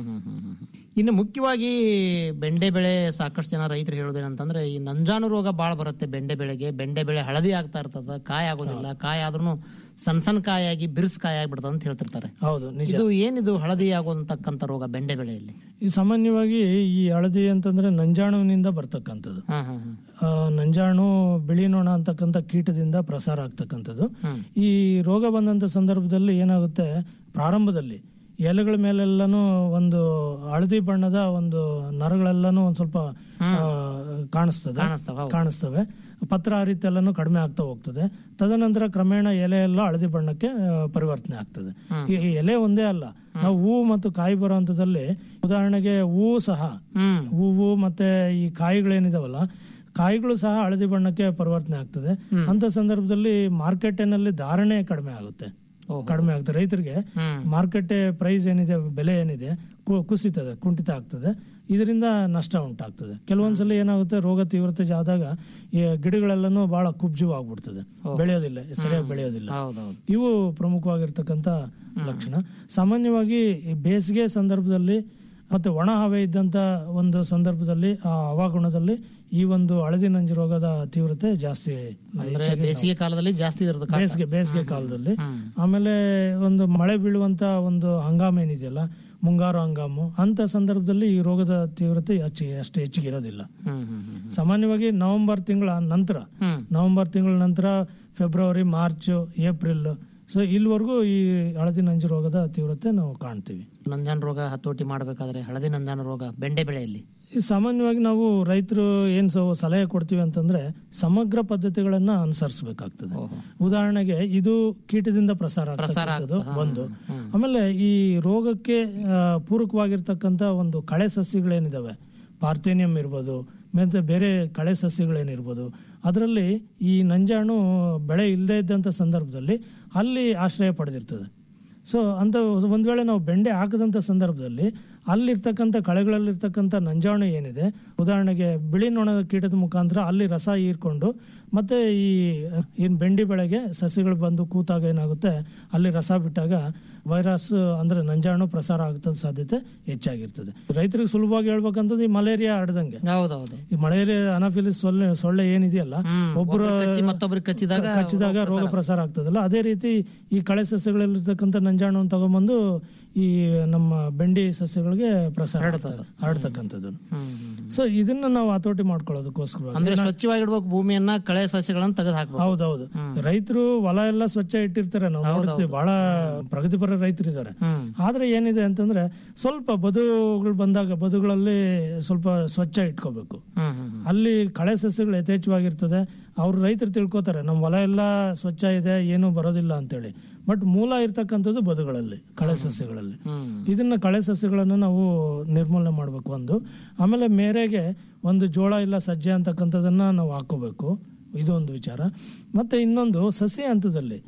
ಇನ್ನು ಮುಖ್ಯವಾಗಿ ಬೆಂಡೆ ಬೆಳೆ ಸಾಕಷ್ಟು ಜನ ರೈತರು ಹೇಳೋದೇನಂತಂದ್ರೆ ಈ ನಂಜಾನು ರೋಗ ಬಾಳ ಬರುತ್ತೆ ಬೆಂಡೆ ಬೆಳೆಗೆ ಬೆಂಡೆ ಬೆಳೆ ಹಳದಿ ಆಗ್ತಾ ಇರ್ತದ ಕಾಯಿ ಆಗೋದಿಲ್ಲ ಕಾಯಿ ಆದ್ರೂ ಸಣ್ಣ ಸಣ್ಣ ಕಾಯಾಗಿ ಬಿರ್ಸ್ ಕಾಯಿ ಆಗ್ಬಿಡ್ತದ ಅಂತ ಹೇಳ್ತಿರ್ತಾರೆ ಹೌದು ನಿಜ ಇದು ಏನಿದು ಹಳದಿ ಆಗೋತಕ್ಕಂತ ರೋಗ ಬೆಂಡೆ ಬೆಳೆಯಲ್ಲಿ ಈ ಸಾಮಾನ್ಯವಾಗಿ ಈ ಹಳದಿ ಅಂತಂದ್ರೆ ನಂಜಾಣುವಿನಿಂದ ಬರ್ತಕ್ಕಂಥದ್ದು ಆ, ನಂಜಾಣು ಬಿಳಿ ನೊಣ ಅಂತಕ್ಕಂಥ ಕೀಟದಿಂದ ಪ್ರಸಾರ ಆಗ್ತಕ್ಕಂಥದ್ದು ಈ ರೋಗ ಬಂದಂತ ಸಂದರ್ಭದಲ್ಲಿ ಏನಾಗುತ್ತೆ ಪ್ರಾರಂಭದಲ್ಲಿ ಎಲೆಗಳ ಮೇಲೆಲ್ಲಾನು ಒಂದು ಹಳದಿ ಬಣ್ಣದ ಒಂದು ನರಗಳೆಲ್ಲಾನು ಒಂದ್ ಸ್ವಲ್ಪ ಆ, ಕಾಣಿಸ್ತದೆ ಕಾಣಿಸ್ತವೆ ಪತ್ರ ಆ ರೀತಿ ಎಲ್ಲಾನು ಕಡಿಮೆ ಆಗ್ತಾ ಹೋಗ್ತದೆ ತದನಂತರ ಕ್ರಮೇಣ ಎಲೆ ಎಲ್ಲ ಹಳದಿ ಬಣ್ಣಕ್ಕೆ ಆ, ಪರಿವರ್ತನೆ ಆಗ್ತದೆ ಈ ಈ ಎಲೆ ಒಂದೇ ಅಲ್ಲ ನಾವು ಹೂವು ಮತ್ತು ಕಾಯಿ ಬರೋ ಹಂತದಲ್ಲಿ ಉದಾಹರಣೆಗೆ ಹೂವು ಸಹ ಹೂವು ಮತ್ತೆ ಈ ಕಾಯಿಗಳೇನಿದಾವಲ್ಲ ಕಾಯಿಗಳು ಸಹ ಹಳದಿ ಬಣ್ಣಕ್ಕೆ ಪರಿವರ್ತನೆ ಆಗ್ತದೆ ಅಂತ ಸಂದರ್ಭದಲ್ಲಿ ಮಾರ್ಕೆಟಿನಲ್ಲಿ ಧಾರಣೆ ಕಡಿಮೆ ಆಗುತ್ತೆ ಕಡಿಮೆ ಆಗ್ತದೆ ರೈತರಿಗೆ ಮಾರ್ಕೆಟ್ ಪ್ರೈಸ್ ಏನಿದೆ ಬೆಲೆ ಏನಿದೆ ಕು- ಕುಸಿತದೆ ಕುಂಠಿತ ಆಗ್ತದೆ ಇದರಿಂದ ನಷ್ಟ ಉಂಟಾಗ್ತದೆ ಕೆಲವೊಂದ್ಸಲ ಏನಾಗುತ್ತೆ ರೋಗ ತೀವ್ರತೆ ಆದಾಗ ಈ ಗಿಡಗಳೆಲ್ಲನೂ ಬಹಳ ಕುಬ್ಜು ಆಗ್ಬಿಡ್ತದೆ ಬೆಳೆಯೋದಿಲ್ಲ ಸರಿಯಾಗಿ ಬೆಳೆಯೋದಿಲ್ಲ ಇವು ಪ್ರಮುಖವಾಗಿರ್ತಕ್ಕಂಥ ಲಕ್ಷಣ ಸಾಮಾನ್ಯವಾಗಿ ಈ ಬೇಸಿಗೆ ಸಂದರ್ಭದಲ್ಲಿ ಮತ್ತೆ ಒಣ ಹವೆ ಇದ್ದಂತ ಒಂದು ಸಂದರ್ಭದಲ್ಲಿ ಆ ಹವಾಗುಣದಲ್ಲಿ ಈ ಒಂದು ಹಳದಿ ನಂಜು ರೋಗದ ತೀವ್ರತೆ ಜಾಸ್ತಿ ಅಂದ್ರೆ ಬೇಸಿಗೆ ಕಾಲದಲ್ಲಿ ಜಾಸ್ತಿ ಇರೋದು ಕಾಟ. ಬೇಸಿಗೆ ಬೇಸಿಗೆ ಕಾಲದಲ್ಲಿ ಆಮೇಲೆ ಒಂದು ಮಳೆ ಬೀಳುವಂತ ಒಂದು ಹಂಗಾಮ ಏನಿದೆಯಲ್ಲ ಮುಂಗಾರು ಹಂಗಾಮು ಅಂತ ಸಂದರ್ಭದಲ್ಲಿ ಈ ರೋಗದ ತೀವ್ರತೆ ಹೆಚ್ಚಿಗೆ ಅಷ್ಟು ಹೆಚ್ಚಿಗೆ ಇರೋದಿಲ್ಲ ಹ್ಮ್ ಹ್ಮ್ ಹ್ಮ್. ಸಾಮಾನ್ಯವಾಗಿ ನವೆಂಬರ್ ತಿಂಗಳ ನಂತರ ನವೆಂಬರ್ ತಿಂಗಳ ನಂತರ ಫೆಬ್ರವರಿ ಮಾರ್ಚ್ ಏಪ್ರಿಲ್ ಸೊ ಇಲ್ಲಿವರೆಗೂ ಈ ಹಳದಿ ನಂಜು ರೋಗದ ತೀವ್ರತೆ ನಾವು ಕಾಣ್ತೀವಿ ನಂಜಾನು ರೋಗ ಹತೋಟಿ ಮಾಡಬೇಕಾದ್ರೆ ಹಳದಿ ನಂಜಾನು ರೋಗ ಬೆಂಡೆ ಬೆಳೆಯಲ್ಲಿ ಈ ಸಾಮಾನ್ಯವಾಗಿ ನಾವು ರೈತರು ಏನ್ ಸೊ ಸಲಹೆ ಕೊಡ್ತೀವಿ ಅಂತಂದ್ರೆ ಸಮಗ್ರ ಪದ್ಧತಿಗಳನ್ನ ಅನುಸರಿಸಬೇಕಾಗ್ತದೆ ಉದಾಹರಣೆಗೆ ಇದು ಕೀಟದಿಂದ ಪ್ರಸಾರ ಆಗ್ತಕ್ಕಂಥದ್ದು ಒಂದು ಆಮೇಲೆ ಈ ರೋಗಕ್ಕೆ ಆ, ಪೂರಕವಾಗಿರ್ತಕ್ಕಂಥ ಒಂದು ಕಳೆ ಸಸ್ಯಗಳೇನಿದಾವೆ ಪಾರ್ಥೇನಿಯಂ ಇರ್ಬೋದು ಮತ್ತೆ ಬೇರೆ ಕಳೆ ಸಸ್ಯಗಳೇನಿರ್ಬೋದು ಅದರಲ್ಲಿ ಈ ನಂಜಾಣು ಬೆಳೆ ಇಲ್ಲದೆ ಇದ್ದಂಥ ಸಂದರ್ಭದಲ್ಲಿ ಅಲ್ಲಿ ಆಶ್ರಯ ಪಡೆದಿರ್ತದೆ ಸೊ ಅಂತ ಒಂದ್ ವೇಳೆ ನಾವು ಬೆಂಡೆ ಹಾಕದಂತ ಸಂದರ್ಭದಲ್ಲಿ ಅಲ್ಲಿರ್ತಕ್ಕಂಥ ಕಳೆಗಳಲ್ಲಿರ್ತಕ್ಕಂಥ ನಂಜಾಣು ಏನಿದೆ ಉದಾಹರಣೆಗೆ ಬಿಳಿ ನೊಣದ ಕೀಟದ ಮುಖಾಂತರ ಅಲ್ಲಿ ರಸ ಹೀರ್ಕೊಂಡು ಮತ್ತೆ ಈ ಏನ್ ಬೆಂಡಿ ಬೆಳೆಗೆ ಸಸ್ಯಗಳು ಬಂದು ಕೂತಾಗ ಏನಾಗುತ್ತೆ ಅಲ್ಲಿ ರಸ ಬಿಟ್ಟಾಗ ವೈರಸ್ ಅಂದ್ರೆ ನಂಜಾಣು ಪ್ರಸಾರ ಆಗದ ಸಾಧ್ಯತೆ ಹೆಚ್ಚಾಗಿರ್ತದೆ ರೈತರಿಗೆ ಸುಲಭವಾಗಿ ಹೇಳ್ಬೇಕಂತಂದ್ರೆ ಈ ಮಲೇರಿಯಾ ಹರಡ್ದಂಗೆ ಹೌದೌದು ಈ ಮಲೇರಿಯಾ ಅನಾಫಿಲಿಸ್ ಸೊಳ್ಳೆ ಸೊಳ್ಳೆ ಏನಿದೆಯಲ್ಲ ಒಬ್ಬರು ಕಚ್ಚಿ ಮತ್ತೊಬ್ರಿಗೆ ಕಚ್ಚಿದಾಗ ಕಚ್ಚಿದಾಗ ರೋಗ ಪ್ರಸಾರ ಆಗ್ತದಲ್ಲ ಅದೇ ರೀತಿ ಈ ಕಳೆ ಸಸ್ಯಗಳಲ್ಲಿರ್ತಕ್ಕಂಥ ನಂಜಾಣುವನ್ನು ತಗೊಂಬಂದು ಈ ನಮ್ಮ ಬೆಂಡಿ ಸಸ್ಯಗಳಿಗೆ ಪ್ರಸಾರ ಆಗ್ತದೆ, ಹರಡ್ತಕ್ಕಂಥದ್ದು ಸೊ ಇದನ್ನ ನಾವು ಹತೋಟಿ ಮಾಡ್ಕೊಳ್ಳೋದಕ್ಕೋಸ್ಕರ ಅಂದ್ರೆ ಸ್ವಚ್ಛವಾಗಿಡ್ಬೇಕು ಭೂಮಿಯನ್ನ ಕಳೆ ಸಸ್ಯಗಳನ್ನ ತೆಗೆದು ಹಾಕ್ಬೇಕು ಹೌದೌದು ರೈತರು ಹೊಲ ಎಲ್ಲ ಸ್ವಚ್ಛ ಇಟ್ಟಿರ್ತಾರೆ ನಾವು ನೋಡ್ತೀವಿ ಬಹಳ ಪ್ರಗತಿಪರ ರೈತರು ಇದ್ದಾರೆ ಆದ್ರೆ ಏನಿದೆ ಅಂತಂದ್ರೆ ಸ್ವಲ್ಪ ಬದುಗಳು ಬಂದಾಗ ಬದುಗಳಲ್ಲಿ ಸ್ವಲ್ಪ ಸ್ವಚ್ಛ ಇಟ್ಕೋಬೇಕು ಹ್ಮ್ ಹ್ಮ್ ಅಲ್ಲಿ ಕಳೆ ಸಸ್ಯಗಳು ಯಥೇಚ್ಛವಾಗಿರ್ತದೆ ಅವ್ರು ರೈತರು ತಿಳ್ಕೊತಾರೆ ನಮ್ಮ ಹೊಲ ಎಲ್ಲ ಸ್ವಚ್ಛ ಇದೆ ಏನು ಬರೋದಿಲ್ಲ ಅಂತೇಳಿ ಬಟ್ ಮೂಲ ಇರ್ತಕ್ಕಂಥದ್ದು ಬದುಗಳಲ್ಲಿ ಕಳೆ ಸಸ್ಯಗಳಲ್ಲಿ ಇದನ್ನ ಕಳೆ ಸಸ್ಯಗಳನ್ನು ನಾವು ನಿರ್ಮೂಲನೆ ಮಾಡಬೇಕು ಒಂದು ಆಮೇಲೆ ಮೇರೆಗೆ ಒಂದು ಜೋಳ ಇಲ್ಲ ಸಜ್ಜೆ ಅಂತಕ್ಕಂಥದ್ದನ್ನ ನಾವು ಹಾಕೋಬೇಕು ಇದು ಒಂದು ವಿಚಾರ ಮತ್ತೆ ಇನ್ನೊಂದು ಸಸ್ಯ ಹಂತದಲ್ಲಿ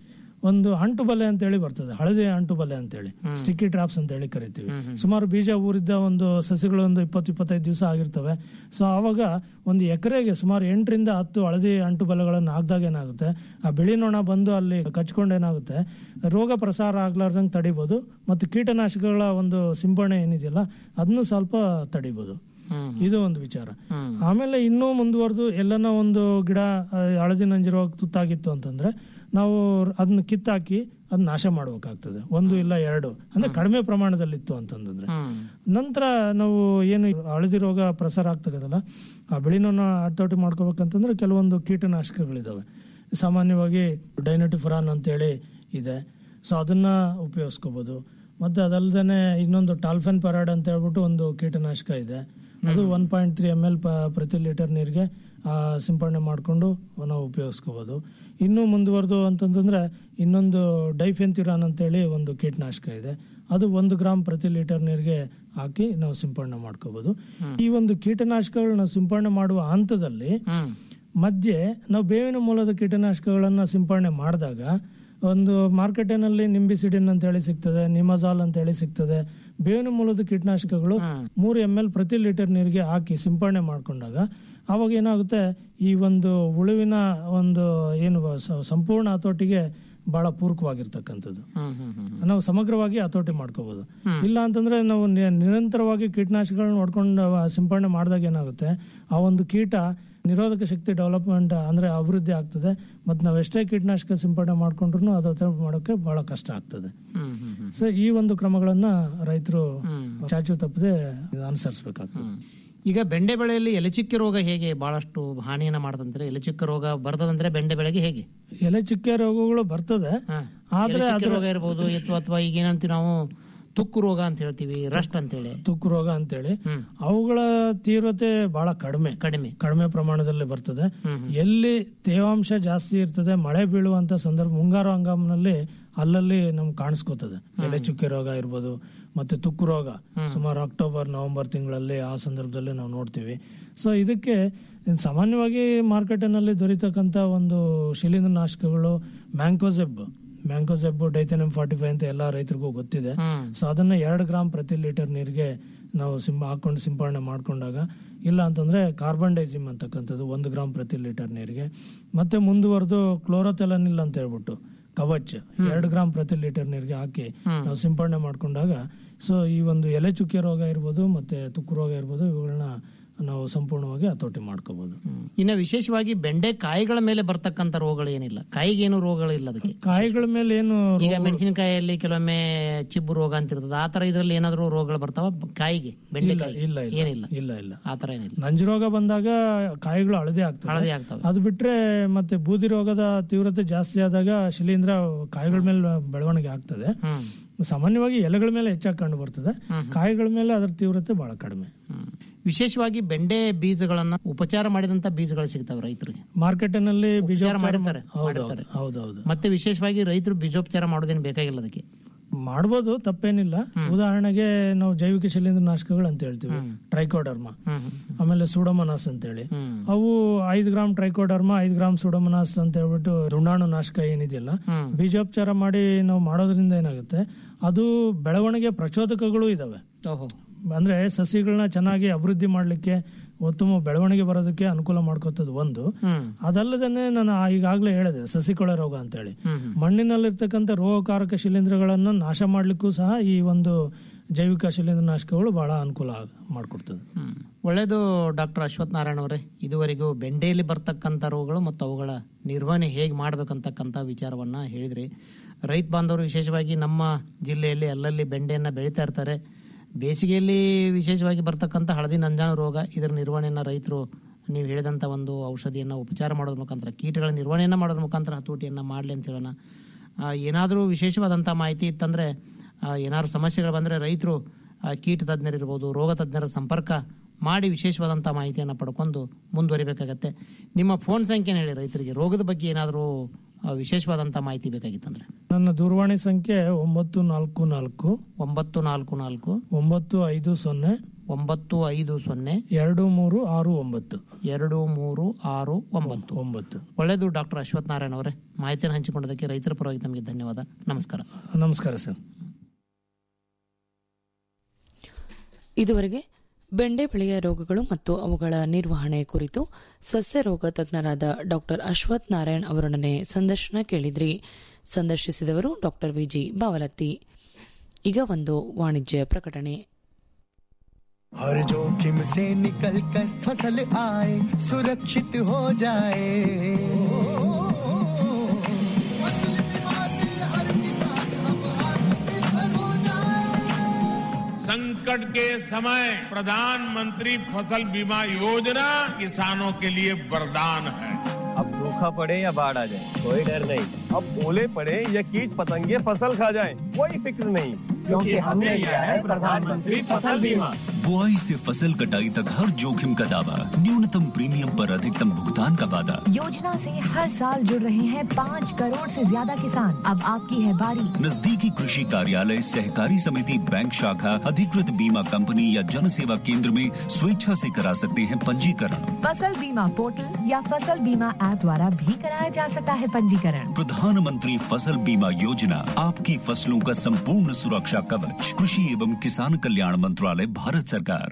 ಒಂದು ಅಂಟು ಬಲೆ ಅಂತೇಳಿ ಬರ್ತದೆ ಹಳದಿ ಅಂಟು ಬಲೆ ಅಂತೇಳಿ ಸ್ಟಿಕ್ಕಿ ಟ್ರಾಪ್ಸ್ ಅಂತ ಹೇಳಿ ಕರಿತೀವಿ ಸುಮಾರು ಬೀಜ ಊರಿದ್ದ ಒಂದು ಸಸಿಗಳು ಒಂದು ಇಪ್ಪತ್ತು ಇಪ್ಪತ್ತೈದು ದಿವಸ ಆಗಿರ್ತವೆ ಸೊ ಆವಾಗ ಒಂದು ಎಕರೆಗೆ ಸುಮಾರು ಎಂಟರಿಂದ ಹತ್ತು ಹಳದಿ ಅಂಟು ಬಲೆಗಳನ್ನು ಹಾಕಿದಾಗ ಏನಾಗುತ್ತೆ ಆ ಬಿಳಿ ನೊಣ ಬಂದು ಅಲ್ಲಿ ಕಚ್ಕೊಂಡು ಏನಾಗುತ್ತೆ ರೋಗ ಪ್ರಸಾರ ಆಗ್ಲಾರ್ದಂಗೆ ತಡಿಬೋದು ಮತ್ತು ಕೀಟನಾಶಕಗಳ ಒಂದು ಸಿಂಪಡಣೆ ಏನಿದೆಯಲ್ಲ ಅದನ್ನು ಸ್ವಲ್ಪ ತಡಿಬೋದು ಇದು ಒಂದು ವಿಚಾರ ಆಮೇಲೆ ಇನ್ನೂ ಮುಂದುವರೆದು ಎಲ್ಲನ ಒಂದು ಗಿಡ ಆ, ಹಳದಿ ನಂಜಿ ರೋಗ ತುತ್ತಾಗಿತ್ತು ಅಂತಂದ್ರೆ ನಾವು ಅದನ್ನ ಕಿತ್ತಾಕಿ ಅದನ್ನ ನಾಶ ಮಾಡ್ಬೇಕಾಗ್ತದೆ ಒಂದು ಇಲ್ಲ ಎರಡು ಅಂದ್ರೆ ಕಡಿಮೆ ಪ್ರಮಾಣದಲ್ಲಿತ್ತು ಅಂತಂದ್ರೆ ನಂತರ ನಾವು ಏನು ಹಳದಿ ರೋಗ ಪ್ರಸಾರ ಆಗ್ತದಲ್ಲ ಆ ಬಿಳಿನೋನ ಹತೋಟಿ ಮಾಡ್ಕೋಬೇಕಂತಂದ್ರೆ ಕೆಲವೊಂದು ಕೀಟನಾಶಕಗಳಿದಾವೆ ಸಾಮಾನ್ಯವಾಗಿ ಡೈನಟಿಫರಾನ್ ಅಂತೇಳಿ ಇದೆ ಸೊ ಅದನ್ನ ಉಪಯೋಗಿಸ್ಕೋಬಹುದು ಮತ್ತೆ ಅದಲ್ದೇನೆ ಇನ್ನೊಂದು ಟಾಲ್ಫೆನ್ ಪರಾಡ್ ಅಂತ ಹೇಳ್ಬಿಟ್ಟು ಒಂದು ಕೀಟನಾಶಕ ಇದೆ ಅದು one point three M L ಪ್ರತಿ ಲೀಟರ್ ನೀರಿಗೆ ಆ, ಸಿಂಪಡಣೆ ಮಾಡಿಕೊಂಡು ನಾವು ಉಪಯೋಗಿಸ್ಕೋಬಹುದು ಇನ್ನೂ ಮುಂದುವರೆದು ಅಂತಂದ್ರೆ ಇನ್ನೊಂದು ಡೈಫೆನ್ತಿರಾನ್ ಅಂತೇಳಿ ಒಂದು ಕೀಟನಾಶಕ ಇದೆ ಅದು ಒಂದು ಗ್ರಾಮ್ ಪ್ರತಿ ಲೀಟರ್ ನೀರಿಗೆ ಹಾಕಿ ನಾವು ಸಿಂಪಡಣೆ ಮಾಡ್ಕೋಬಹುದು ಈ ಒಂದು ಕೀಟನಾಶಕಗಳನ್ನ ಸಿಂಪಡಣೆ ಮಾಡುವ ಹಂತದಲ್ಲಿ ಮಧ್ಯೆ ನಾವು ಬೇವಿನ ಮೂಲದ ಕೀಟನಾಶಕಗಳನ್ನ ಸಿಂಪಡಣೆ ಮಾಡಿದಾಗ ಒಂದು ಮಾರ್ಕೆಟಿನಲ್ಲಿ ನಿಂಬಿಸಿಡಿನ್ ಅಂತ ಹೇಳಿ ಸಿಗ್ತದೆ ನಿಮಜಾಲ್ ಅಂತ ಹೇಳಿ ಸಿಗ್ತದೆ ಬೇವಿನ ಮೂಲದ ಕೀಟನಾಶಕಗಳು ಮೂರು ಎಮ್ ಎಲ್ ಪ್ರತಿ ಲೀಟರ್ ನೀರಿಗೆ ಹಾಕಿ ಸಿಂಪಡಣೆ ಮಾಡ್ಕೊಂಡಾಗ ಅವಾಗ ಏನಾಗುತ್ತೆ ಈ ಒಂದು ಉಳುವಿನ ಒಂದು ಏನು ಸ- ಸಂಪೂರ್ಣ ಹತೋಟಿಗೆ ಬಹಳ ಪೂರಕವಾಗಿರ್ತಕ್ಕಂಥದ್ದು ನಾವು ಸಮಗ್ರವಾಗಿ ಹತೋಟಿ ಮಾಡ್ಕೋಬಹುದು ಇಲ್ಲ ಅಂತಂದ್ರೆ ನಾವು ನಿ- ನಿರಂತರವಾಗಿ ಕೀಟನಾಶಕಗಳನ್ನ ನೋಡ್ಕೊಂಡು ಅವ ಸಿಂಪಡಣೆ ಮಾಡಿದಾಗ ಏನಾಗುತ್ತೆ ಆ ಒಂದು ಕೀಟ ನಿರೋಧಕ ಶಕ್ತಿ ಡೆವಲಪ್ಮೆಂಟ್ ಅಂದ್ರೆ ಅಭಿವೃದ್ಧಿ ಆಗ್ತದೆ ಮತ್ತೆ ನಾವು ಎಷ್ಟೇ ಕೀಟನಾಶಕ ಸಿಂಪಡಣೆ ಮಾಡ್ಕೊಂಡ್ರು ಅದು ಹತೋಟಿ ಮಾಡೋಕೆ ಬಹಳ ಕಷ್ಟ ಆಗ್ತದೆ ಸೊ ಈ ಒಂದು ಕ್ರಮಗಳನ್ನ ರೈತರು ಚಾಚು ತಪ್ಪದೆ ಅನುಸರಿಸಬೇಕಾಗ್ತದೆ ಈಗ ಬೆಂಡೆ ಬೆಳೆಯಲ್ಲಿ ಎಲೆಚುಕ್ಕೆ ರೋಗ ಹೇಗೆ ಬಹಳಷ್ಟು ಹಾನಿಯನ್ನ ಮಾಡದಂದ್ರೆ ಎಲೆಚುಕ್ಕೆ ರೋಗ ಬರ್ತದಂದ್ರೆ ಬೆಂಡೆ ಬೆಳೆಗೆ ಹೇಗೆ ಎಲೆ ಚುಕ್ಕೆ ರೋಗಗಳು ಬರ್ತದೆ ಆದ್ರೆ ಎಲೆಚುಕ್ಕೆ ರೋಗ ಇರ್ಬೋದು ಅಥವಾ ಅಥವಾ ಈಗ ಏನಂತೀವಿ ನಾವು ತುಕ್ಕು ರೋಗ ಅಂತ ಹೇಳ್ತೀವಿ ರಸ್ಟ್ ಅಂತೇಳಿ ತುಕ್ಕು ರೋಗ ಅಂತೇಳಿ ಅವುಗಳ ತೀವ್ರತೆ ಬಹಳ ಕಡಿಮೆ ಕಡಿಮೆ ಕಡಿಮೆ ಪ್ರಮಾಣದಲ್ಲಿ ಬರ್ತದೆ ಎಲ್ಲಿ ತೇವಾಂಶ ಜಾಸ್ತಿ ಇರ್ತದೆ ಮಳೆ ಬೀಳುವಂತ ಸಂದರ್ಭ ಮುಂಗಾರು ಹಂಗಾಮಿನಲ್ಲಿ ಅಲ್ಲಲ್ಲಿ ನಮ್ಗೆ ಕಾಣಿಸ್ಕೋತದೆ ಎಲೆ ಚುಕ್ಕೆ ರೋಗ ಇರ್ಬೋದು ಮತ್ತೆ ತುಕ್ಕು ರೋಗ ಸುಮಾರು ಅಕ್ಟೋಬರ್ ನವೆಂಬರ್ ತಿಂಗಳಲ್ಲಿ ಆ ಸಂದರ್ಭದಲ್ಲಿ ನಾವು ನೋಡ್ತೀವಿ ಸೊ ಇದಕ್ಕೆ ಸಾಮಾನ್ಯವಾಗಿ ಮಾರ್ಕೆಟಿನಲ್ಲಿ ದೊರೀತಕ್ಕಂತ ಒಂದು ಶಿಲೀಂಧ್ರನಾಶಕಗಳು mancozeb mancozeb Dithane M forty five ಅಂತ ಎಲ್ಲಾ ರೈತರಿಗೂ ಗೊತ್ತಿದೆ ಸೊ ಅದನ್ನ ಎರಡು ಗ್ರಾಮ್ ಪ್ರತಿ ಲೀಟರ್ ನೀರಿಗೆ ನಾವು ಸಿಂಪ ಹಾಕೊಂಡು ಸಿಂಪಡಣೆ ಮಾಡ್ಕೊಂಡಾಗ ಇಲ್ಲ ಅಂತಂದ್ರೆ ಕಾರ್ಬನ್ ಡೈಸಿಮ್ ಅಂತಕ್ಕಂಥದ್ದು ಒಂದು ಗ್ರಾಮ್ ಪ್ರತಿ ಲೀಟರ್ ನೀರಿಗೆ ಮತ್ತೆ ಮುಂದುವರೆದು ಕ್ಲೋರೋಥೆಲನಿಲ್ ಅಂತ ಹೇಳ್ಬಿಟ್ಟು ಕವಚ್ ಎರಡು ಗ್ರಾಮ್ ಪ್ರತಿ ಲೀಟರ್ ನೀರಿಗೆ ಹಾಕಿ ನಾವು ಸಿಂಪಡಣೆ ಮಾಡ್ಕೊಂಡಾಗ ಸೊ ಈ ಒಂದು ಎಲೆ ಚುಕ್ಕೆ ರೋಗ ಇರ್ಬೋದು ಮತ್ತೆ ತುಕ್ಕು ರೋಗ ಇರ್ಬೋದು ಇವುಗಳನ್ನ ನಾವು ಸಂಪೂರ್ಣವಾಗಿ ಹತೋಟಿ ಮಾಡ್ಕೋಬಹುದು ಇನ್ನು ವಿಶೇಷವಾಗಿ ಬೆಂಡೆ ಕಾಯಿಗಳ ಮೇಲೆ ಬರ್ತಕ್ಕಂಥ ರೋಗಗಳು ಏನಿಲ್ಲ ಕಾಯಿಗೇನು ರೋಗಗಳು ಇಲ್ಲ ಅದಕ್ಕೆ ಕಾಯಿಗಳ ಮೇಲೆ ಏನು ಈಗ ಮೆಣಸಿನಕಾಯಿಯಲ್ಲಿ ಕೆಲವೊಮ್ಮೆ ಚಿಬ್ಬು ರೋಗ ಅಂತ ಇರ್ತದೆ ಆ ತರ ಇದ್ರಲ್ಲಿ ಏನಾದ್ರು ರೋಗಗಳು ಬರ್ತಾವ ಕಾಯಿಗೆ ಬೆಂಡೆಕಾಯಿ ಇಲ್ಲ ಇಲ್ಲ ಏನಿಲ್ಲ ಇಲ್ಲ ಇಲ್ಲ ಆ ತರ ಏನಿಲ್ಲ ನಂಜು ರೋಗ ಬಂದಾಗ ಕಾಯಿಗಳು ಹಳದಿ ಆಗ್ತವೆ ಹಳದಿ ಆಗ್ತವೆ ಅದು ಬಿಟ್ರೆ ಮತ್ತೆ ಬೂದಿ ರೋಗದ ತೀವ್ರತೆ ಜಾಸ್ತಿ ಆದಾಗ ಶಿಲೀಂಧ್ರ ಕಾಯಿಗಳ ಮೇಲೆ ಬೆಳವಣಿಗೆ ಆಗ್ತದೆ ಹ್ಮ್ ಸಾಮಾನ್ಯವಾಗಿ ಎಲೆಗಳ ಮೇಲೆ ಹೆಚ್ಚಾಗಿ ಕಂಡು ಬರ್ತದೆ ಕಾಯಿಗಳ ಮೇಲೆ ಅದರ ತೀವ್ರತೆ ಬಹಳ ಕಡಿಮೆ ಹ್ಮ್. ವಿಶೇಷವಾಗಿ ಬೆಂಡೆ ಬೀಜಗಳನ್ನ ಉಪಚಾರ ಮಾಡಿದಂತ ಬೀಜಗಳು ಸಿಗ್ತಾವೆ ರೈತರಿಗೆ ಮಾರ್ಕೆಟಿನಲ್ಲಿ ಉಪಚಾರ ಮಾಡಿರ್ತಾರೆ ಹೌದೌದು ಮಾಡಿರ್ತಾರೆ ಹೌದೌದು ಮತ್ತೆ ವಿಶೇಷವಾಗಿ ರೈತರು ಬೀಜೋಪಚಾರ ಮಾಡೋದೇನು ಬೇಕಾಗಿಲ್ಲ ಅದಕ್ಕೆ ಮಾಡ್ಬೋದು ತಪ್ಪೇನಿಲ್ಲ ಉದಾಹರಣೆಗೆ ನಾವು ಜೈವಿಕ ಶಿಲೀಂಧ್ರನಾಶಕಗಳು ಅಂತ ಹೇಳ್ತೀವಿ ಟ್ರೈಕೋಡರ್ಮ ಆಮೇಲೆ ಸೂಡೋಮನಾಸ್ ಅಂತೇಳಿ ಅವು ಐದು ಗ್ರಾಮ್ ಟ್ರೈಕೋಡರ್ಮ ಐದು ಗ್ರಾಮ್ ಸೂಡೋಮನಾಸ್ ಅಂತ ಹೇಳ್ಬಿಟ್ಟು ದುಂಡಾಣು ನಾಶಕ ಏನಿದೆಯಲ್ಲ ಬೀಜೋಪಚಾರ ಮಾಡಿ ನಾವು ಮಾಡೋದ್ರಿಂದ ಏನಾಗುತ್ತೆ ಅದು ಬೆಳವಣಿಗೆ ಪ್ರಚೋದಕಗಳು ಇದಾವೆ ಓಹೋ ಅಂದ್ರೆ ಸಸಿಗಳನ್ನ ಚೆನ್ನಾಗಿ ಅಭಿವೃದ್ಧಿ ಮಾಡ್ಲಿಕ್ಕೆ ಉತ್ತಮ ಬೆಳವಣಿಗೆ ಬರೋದಕ್ಕೆ ಅನುಕೂಲ ಮಾಡ್ಕೋತದ್ದು ಒಂದು ಹ್ಮ್ ಅದಲ್ಲದೇನೆ ನಾನು ಆ- ಈಗಾಗ್ಲೇ ಹೇಳಿದೆ ಸಸಿಕೊಳೆ ರೋಗ ಅಂತ ಹೇಳಿ ಹ್ಮ್ ಹ್ಮ್. ಮಣ್ಣಿನಲ್ಲಿರ್ತಕ್ಕಂಥ ರೋಗಕಾರಕ ಶಿಲೀಂಧ್ರಗಳನ್ನು ನಾಶ ಮಾಡ್ಲಿಕ್ಕೂ ಸಹ ಈ ಒಂದು ಜೈವಿಕ ಶಿಲೀಂಧ್ರನಾಶಕಗಳು ಬಹಳ ಅನುಕೂಲ ಆಗ್- ಮಾಡ್ಕೊಡ್ತದೆ ಹ್ಮ್. ಒಳ್ಳೆಯದು ಡಾಕ್ಟರ್ ಅಶ್ವಥ್ ನಾರಾಯಣ ಅವರೇ ಇದುವರೆಗೂ ಬೆಂಡೆಯಲ್ಲಿ ಬರ್ತಕ್ಕಂಥ ರೋಗಗಳು ಮತ್ತು ಅವುಗಳ ನಿರ್ವಹಣೆ ಹೇಗೆ ಮಾಡ್ಬೇಕಂತಕ್ಕಂಥ ವಿಚಾರವನ್ನ ಹೇಳಿದ್ರಿ ರೈತ ಬಾಂಧವರು ವಿಶೇಷವಾಗಿ ನಮ್ಮ ಜಿಲ್ಲೆಯಲ್ಲಿ ಅಲ್ಲಲ್ಲಿ ಬೆಂಡೆಯನ್ನ ಬೆಳೀತಾ ಇರ್ತಾರೆ ಬೇಸಿಗೆಯಲ್ಲಿ ವಿಶೇಷವಾಗಿ ಬರ್ತಕ್ಕಂಥ ಹಳದಿ ನಂಜಾನು ರೋಗ ಇದರ ನಿರ್ವಹಣೆಯನ್ನ ರೈತರು ನೀವು ಹೇಳಿದಂಥ ಒಂದು ಔಷಧಿಯನ್ನು ಉಪಚಾರ ಮಾಡೋದ್ರ ಮುಖಾಂತರ ಕೀಟಗಳ ನಿರ್ವಹಣೆಯನ್ನು ಮಾಡೋದ್ರ ಮುಖಾಂತರ ಹತೋಟಿಯನ್ನು ಮಾಡಲಿ ಅಂತ ಹೇಳೋಣ ಏನಾದರೂ ವಿಶೇಷವಾದಂಥ ಮಾಹಿತಿ ಇತ್ತಂದರೆ ಏನಾದ್ರು ಸಮಸ್ಯೆಗಳು ಬಂದರೆ ರೈತರು ಕೀಟ ತಜ್ಞರಿರ್ಬೋದು ರೋಗ ತಜ್ಞರ ಸಂಪರ್ಕ ಮಾಡಿ ವಿಶೇಷವಾದಂಥ ಮಾಹಿತಿಯನ್ನು ಪಡ್ಕೊಂಡು ಮುಂದುವರಿಬೇಕಾಗತ್ತೆ ನಿಮ್ಮ ಫೋನ್ ಸಂಖ್ಯೆನ ಹೇಳಿ ರೈತರಿಗೆ ರೋಗದ ಬಗ್ಗೆ ಏನಾದರೂ ವಿಶೇಷವಾದಂಥ ಮಾಹಿತಿ ಬೇಕಾಗಿತ್ತಂದ್ರೆ ನನ್ನ ದೂರವಾಣಿ ಸಂಖ್ಯೆ ಒಂಬತ್ತು ನಾಲ್ಕು ನಾಲ್ಕು ಒಂಬತ್ತು ನಾಲ್ಕು ನಾಲ್ಕು ಒಂಬತ್ತು ಐದು ಸೊನ್ನೆ ಒಂಬತ್ತು ಐದು ಸೊನ್ನೆ ಎರಡು ಮೂರು ಆರು ಒಂಬತ್ತು ಎರಡು ಮೂರು ಆರು ಒಂಬತ್ತು ಒಂಬತ್ತು ಒಳ್ಳೆಯದು ಡಾಕ್ಟರ್ ಅಶ್ವಥ್ ನಾರಾಯಣ ಅವರೇ ಮಾಹಿತಿಯನ್ನು ಹಂಚಿಕೊಂಡದಕ್ಕೆ ರೈತರ ಪರವಾಗಿ ತಮಗೆ ಧನ್ಯವಾದ ನಮಸ್ಕಾರ ನಮಸ್ಕಾರ ಸರ್ ಇದುವರೆಗೆ ಬೆಂಡೆ ಬೆಳೆಯ ರೋಗಗಳು ಮತ್ತು ಅವುಗಳ ನಿರ್ವಹಣೆ ಕುರಿತು ಸಸ್ಯ ರೋಗ ತಜ್ಞರಾದ ಡಾಕ್ಟರ್ ಅಶ್ವಥ್ ನಾರಾಯಣ್ ಅವರೊಡನೆ ಸಂದರ್ಶನ ಕೇಳಿದ್ರಿ ಸಂದರ್ಶಿಸಿದವರು ಡಾಕ್ಟರ್ ವಿಜಿ ಬಾವಲತ್ತಿ ಈಗ ಒಂದು ವಾಣಿಜ್ಯ ಪ್ರಕಟಣೆ हर जोखिम से निकल कर फसल आए सुरक्षित हो जाए फसल बीमा से हर किसान अब आत्मनिर्भर हो जाए संकट के समय प्रधानमंत्री फसल बीमा योजना किसानों के लिए वरदान है अब सूखा पड़े या बाढ़ आ जाए कोई डर नहीं अब ओले पड़े या कीट पतंगे फसल खा जाए कोई फिक्र नहीं क्योंकि हमने लिया है प्रधानमंत्री फसल बीमा बुआई से फसल कटाई तक हर जोखिम का दावा न्यूनतम प्रीमियम पर अधिकतम भुगतान का वादा योजना से हर साल जुड़ रहे हैं पाँच करोड़ से ज्यादा किसान अब आपकी है बारी नजदीकी कृषि कार्यालय सहकारी समिति बैंक शाखा अधिकृत बीमा कंपनी या जन सेवा केंद्र में स्वेच्छा से करा सकते हैं पंजीकरण फसल बीमा पोर्टल या फसल बीमा ऐप द्वारा भी कराया जा सकता है पंजीकरण प्रधानमंत्री फसल बीमा योजना आपकी फसलों का संपूर्ण सुरक्षा कवच कृषि एवं किसान कल्याण मंत्रालय भारत सरकार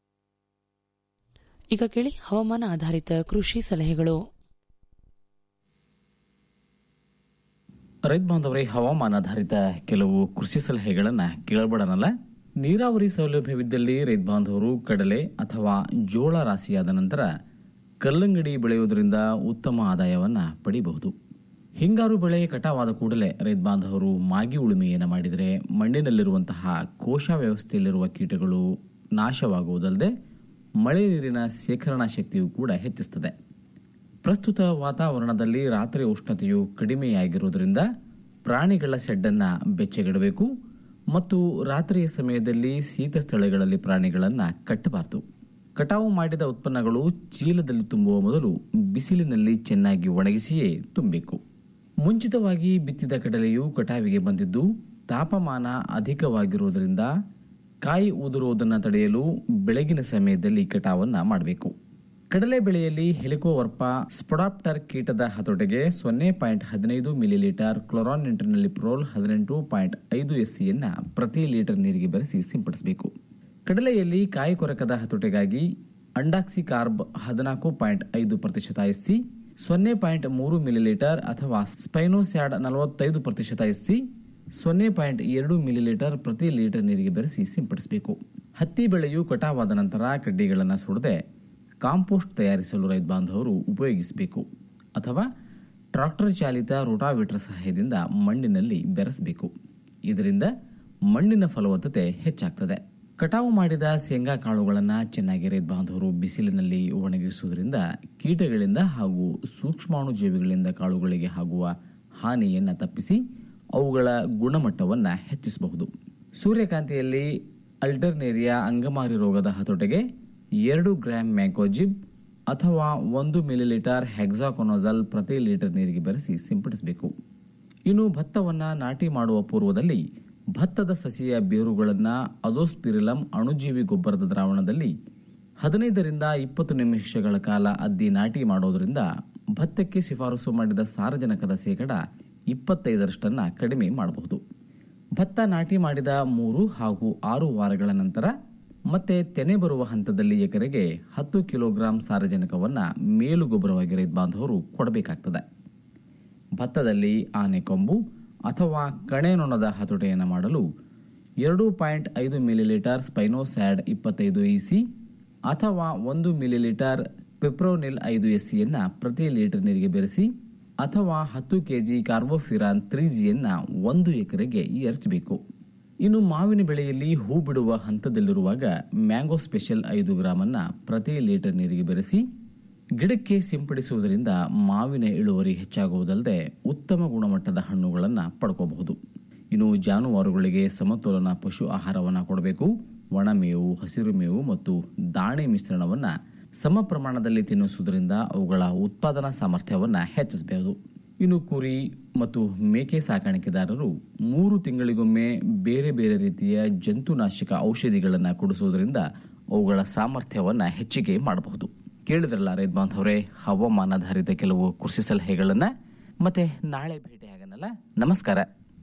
ಈಗ ಕೇಳಿ ಹವಾಮಾನ ಆಧಾರಿತ ಕೃಷಿ ಸಲಹೆಗಳು ರೈತ ಬಾಂಧವರೇ ಹವಾಮಾನಾಧಾರಿತ ಕೆಲವು ಕೃಷಿ ಸಲಹೆಗಳನ್ನು ಕೇಳಬೇಡನಲ್ಲ ನೀರಾವರಿ ಸೌಲಭ್ಯವಿದ್ದಲ್ಲಿ ರೈತ ಬಾಂಧವರು ಕಡಲೆ ಅಥವಾ ಜೋಳ ರಾಶಿಯಾದ ನಂತರ ಕಲ್ಲಂಗಡಿ ಬೆಳೆಯುವುದರಿಂದ ಉತ್ತಮ ಆದಾಯವನ್ನು ಪಡೆಯಬಹುದು ಹಿಂಗಾರು ಬೆಳೆ ಕಟಾವಾದ ಕೂಡಲೇ ರೈತ ಬಾಂಧವರು ಮಾಗಿ ಉಳುಮೆಯನ್ನು ಮಾಡಿದರೆ ಮಣ್ಣಿನಲ್ಲಿರುವಂತಹ ಕೋಶ ವ್ಯವಸ್ಥೆಯಲ್ಲಿರುವ ಕೀಟಗಳು ನಾಶವಾಗುವುದಲ್ಲದೆ ಮಳೆ ನೀರಿನ ಶೇಖರಣಾ ಶಕ್ತಿಯು ಕೂಡ ಹೆಚ್ಚಿಸುತ್ತದೆ ಪ್ರಸ್ತುತ ವಾತಾವರಣದಲ್ಲಿ ರಾತ್ರಿ ಉಷ್ಣತೆಯು ಕಡಿಮೆಯಾಗಿರುವುದರಿಂದ ಪ್ರಾಣಿಗಳ ಶೆಡ್ಡನ್ನು ಬೆಚ್ಚಗಿಡಬೇಕು ಮತ್ತು ರಾತ್ರಿಯ ಸಮಯದಲ್ಲಿ ಶೀತ ಸ್ಥಳಗಳಲ್ಲಿ ಪ್ರಾಣಿಗಳನ್ನು ಕಟ್ಟಬಾರದು ಕಟಾವು ಮಾಡಿದ ಉತ್ಪನ್ನಗಳು ಚೀಲದಲ್ಲಿ ತುಂಬುವ ಮೊದಲು ಬಿಸಿಲಿನಲ್ಲಿ ಚೆನ್ನಾಗಿ ಒಣಗಿಸಿಯೇ ತುಂಬಬೇಕು ಮುಂಚಿತವಾಗಿ ಬಿತ್ತಿದ ಕಡಲೆಯು ಕಟಾವಿಗೆ ಬಂದಿದ್ದು ತಾಪಮಾನ ಅಧಿಕವಾಗಿರುವುದರಿಂದ ಕಾಯಿ ಉದುರುವುದನ್ನು ತಡೆಯಲು ಬೆಳಗಿನ ಸಮಯದಲ್ಲಿ ಕಟಾವನ್ನು ಮಾಡಬೇಕು ಕಡಲೆ ಬೆಳೆಯಲ್ಲಿ ಹೆಲಿಕೋವರ್ಪ ಸ್ಪೊಡಾಪ್ಟರ್ ಕೀಟದ ಹತೋಟಿಗೆ ಸೊನ್ನೆ ಪಾಯಿಂಟ್ ಹದಿನೈದು ಮಿಲಿಲೀಟರ್ ಕ್ಲೋರಾನ್ ಪ್ರೋಲ್ ಹದಿನೆಂಟು ಪಾಯಿಂಟ್ ಐದು ಎಸ್ಸಿಯನ್ನು ಪ್ರತಿ ಲೀಟರ್ ನೀರಿಗೆ ಬೆರೆಸಿ ಸಿಂಪಡಿಸಬೇಕು ಕಡಲೆಯಲ್ಲಿ ಕಾಯಿ ಕೊರಕದ ಹತೋಟಿಗಾಗಿ ಅಂಡಾಕ್ಸಿ ಕಾರ್ಬ್ ಹದಿನಾಲ್ಕು ಪಾಯಿಂಟ್ ಐದು ಪ್ರತಿಶತ ಎಸ್ಸಿ ಸೊನ್ನೆ ಪಾಯಿಂಟ್ ಮೂರು ಮಿಲಿಲೀಟರ್ ಅಥವಾ ಸ್ಪೈನೋಸ್ಯಾಡ್ ನಲವತ್ತೈದು ಪ್ರತಿಶತ ಎಸ್ಸಿ ಸೊನ್ನೆ ಪಾಯಿಂಟ್ ಎರಡು ಮಿಲಿಲೀಟರ್ ಪ್ರತಿ ಲೀಟರ್ ನೀರಿಗೆ ಬೆರೆಸಿ ಸಿಂಪಡಿಸಬೇಕು ಹತ್ತಿ ಬೆಳೆಯು ಕಟಾವಾದ ನಂತರ ಕಡ್ಡಿಗಳನ್ನು ಸುಡದೆ ಕಾಂಪೋಸ್ಟ್ ತಯಾರಿಸಲು ರೈತ ಬಾಂಧವರು ಉಪಯೋಗಿಸಬೇಕು ಅಥವಾ ಟ್ರಾಕ್ಟರ್ ಚಾಲಿತ ರೋಟಾವೇಟರ್ ಸಹಾಯದಿಂದ ಮಣ್ಣಿನಲ್ಲಿ ಬೆರೆಸಬೇಕು ಇದರಿಂದ ಮಣ್ಣಿನ ಫಲವತ್ತತೆ ಹೆಚ್ಚಾಗ್ತದೆ ಕಟಾವು ಮಾಡಿದ ಶೇಂಗಾ ಕಾಳುಗಳನ್ನು ಚೆನ್ನಾಗಿ ರೈತ ಬಾಂಧವರು ಬಿಸಿಲಿನಲ್ಲಿ ಒಣಗಿಸುವುದರಿಂದ ಕೀಟಗಳಿಂದ ಹಾಗೂ ಸೂಕ್ಷ್ಮಾಣು ಜೀವಿಗಳಿಂದ ಕಾಳುಗಳಿಗೆ ಆಗುವ ಹಾನಿಯನ್ನು ತಪ್ಪಿಸಿ ಅವುಗಳ ಗುಣಮಟ್ಟವನ್ನು ಹೆಚ್ಚಿಸಬಹುದು ಸೂರ್ಯಕಾಂತಿಯಲ್ಲಿ ಅಲ್ಟರ್ನೇರಿಯಾ ಅಂಗಮಾರಿ ರೋಗದ ಹತೋಟಿಗೆ ಎರಡು ಗ್ರಾಂ ಮ್ಯಾಂಕೋಜಿಬ್ ಅಥವಾ ಒಂದು ಮಿಲಿಲೀಟರ್ ಹೆಕ್ಸಾಕೊನೋಜಲ್ ಪ್ರತಿ ಲೀಟರ್ ನೀರಿಗೆ ಬೆರೆಸಿ ಸಿಂಪಡಿಸಬೇಕು ಇನ್ನು ಭತ್ತವನ್ನು ನಾಟಿ ಮಾಡುವ ಪೂರ್ವದಲ್ಲಿ ಭತ್ತದ ಸಸಿಯ ಬೇರುಗಳನ್ನು ಅಜೋಸ್ಪಿರಿಲಂ ಅಣುಜೀವಿ ಗೊಬ್ಬರದ ದ್ರಾವಣದಲ್ಲಿ ಹದಿನೈದರಿಂದ ಇಪ್ಪತ್ತು ನಿಮಿಷಗಳ ಕಾಲ ಅದ್ದಿ ನಾಟಿ ಮಾಡೋದರಿಂದ ಭತ್ತಕ್ಕೆ ಶಿಫಾರಸು ಮಾಡಿದ ಸಾರಜನಕದ ಶೇಕಡ ಇಪ್ಪತ್ತೈದರಷ್ಟನ್ನು ಕಡಿಮೆ ಮಾಡಬಹುದು ಭತ್ತ ನಾಟಿ ಮಾಡಿದ ಮೂರು ಹಾಗೂ ಆರು ವಾರಗಳ ನಂತರ ಮತ್ತೆ ತೆನೆ ಬರುವ ಹಂತದಲ್ಲಿ ಎಕರೆಗೆ ಹತ್ತು ಕಿಲೋಗ್ರಾಂ ಸಾರಜನಕವನ್ನು ಮೇಲು ಗೊಬ್ಬರವಾಗಿ ರೈತ ಬಾಂಧವರು ಕೊಡಬೇಕಾಗ್ತದೆ ಭತ್ತದಲ್ಲಿ ಆನೆಕೊಂಬು ಅಥವಾ ಕಣೆನೊಣದ ಹತೋಟಿಯನ್ನು ಮಾಡಲು ಎರಡು ಪಾಯಿಂಟ್ ಐದು ಮಿಲಿಲೀಟರ್ ಸ್ಪೈನೋಸ್ಯಾಡ್ ಇಪ್ಪತ್ತೈದು ಇಸಿ ಅಥವಾ ಒಂದು ಮಿಲಿಲೀಟರ್ ಪೆಪ್ರೋನಿಲ್ ಐದು ಎಸ್ಸಿಯನ್ನು ಪ್ರತಿ ಲೀಟರ್ ನೀರಿಗೆ ಬೆರೆಸಿ ಅಥವಾ ಹತ್ತು ಕೆಜಿ ಕಾರ್ಬೋಫಿರಾನ್ ತ್ರೀ ಜಿಯನ್ನು ಒಂದು ಎಕರೆಗೆ ಎರಚಬೇಕು ಇನ್ನು ಮಾವಿನ ಬೆಳೆಯಲ್ಲಿ ಹೂ ಬಿಡುವ ಹಂತದಲ್ಲಿರುವಾಗ ಮ್ಯಾಂಗೋ ಸ್ಪೆಷಲ್ ಐದು ಗ್ರಾಮನ್ನು ಪ್ರತಿ ಲೀಟರ್ ನೀರಿಗೆ ಬೆರೆಸಿ ಗಿಡಕ್ಕೆ ಸಿಂಪಡಿಸುವುದರಿಂದ ಮಾವಿನ ಇಳುವರಿ ಹೆಚ್ಚಾಗುವುದಲ್ಲದೆ ಉತ್ತಮ ಗುಣಮಟ್ಟದ ಹಣ್ಣುಗಳನ್ನು ಪಡ್ಕೋಬಹುದು ಇನ್ನು ಜಾನುವಾರುಗಳಿಗೆ ಸಮತೋಲನ ಪಶು ಆಹಾರವನ್ನು ಕೊಡಬೇಕು ಒಣಮೇವು ಹಸಿರು ಮೇವು ಮತ್ತು ದಾಣೆ ಮಿಶ್ರಣವನ್ನು ಸಮ ಪ್ರಮಾಣದಲ್ಲಿ ತಿನ್ನಿಸುವುದರಿಂದ ಅವುಗಳ ಉತ್ಪಾದನಾ ಸಾಮರ್ಥ್ಯವನ್ನು ಹೆಚ್ಚಿಸಬಹುದು ಇನ್ನು ಕುರಿ ಮತ್ತು ಮೇಕೆ ಸಾಕಾಣಿಕೆದಾರರು ಮೂರು ತಿಂಗಳಿಗೊಮ್ಮೆ ಬೇರೆ ಬೇರೆ ರೀತಿಯ ಜಂತುನಾಶಕ ಔಷಧಿಗಳನ್ನು ಕೊಡಿಸುವುದರಿಂದ ಅವುಗಳ ಸಾಮರ್ಥ್ಯವನ್ನ ಹೆಚ್ಚಿಗೆ ಮಾಡಬಹುದು ಕೇಳಿದ್ರಲ್ಲ ರೈತ ಬಾಂಧವರೇ ಹವಾಮಾನಾಧಾರಿತ ಕೆಲವು ಕೃಷಿ ಸಲಹೆಗಳನ್ನ ಮತ್ತೆ ನಾಳೆ ಭೇಟಿಯಾಗನಲ್ಲ ನಮಸ್ಕಾರ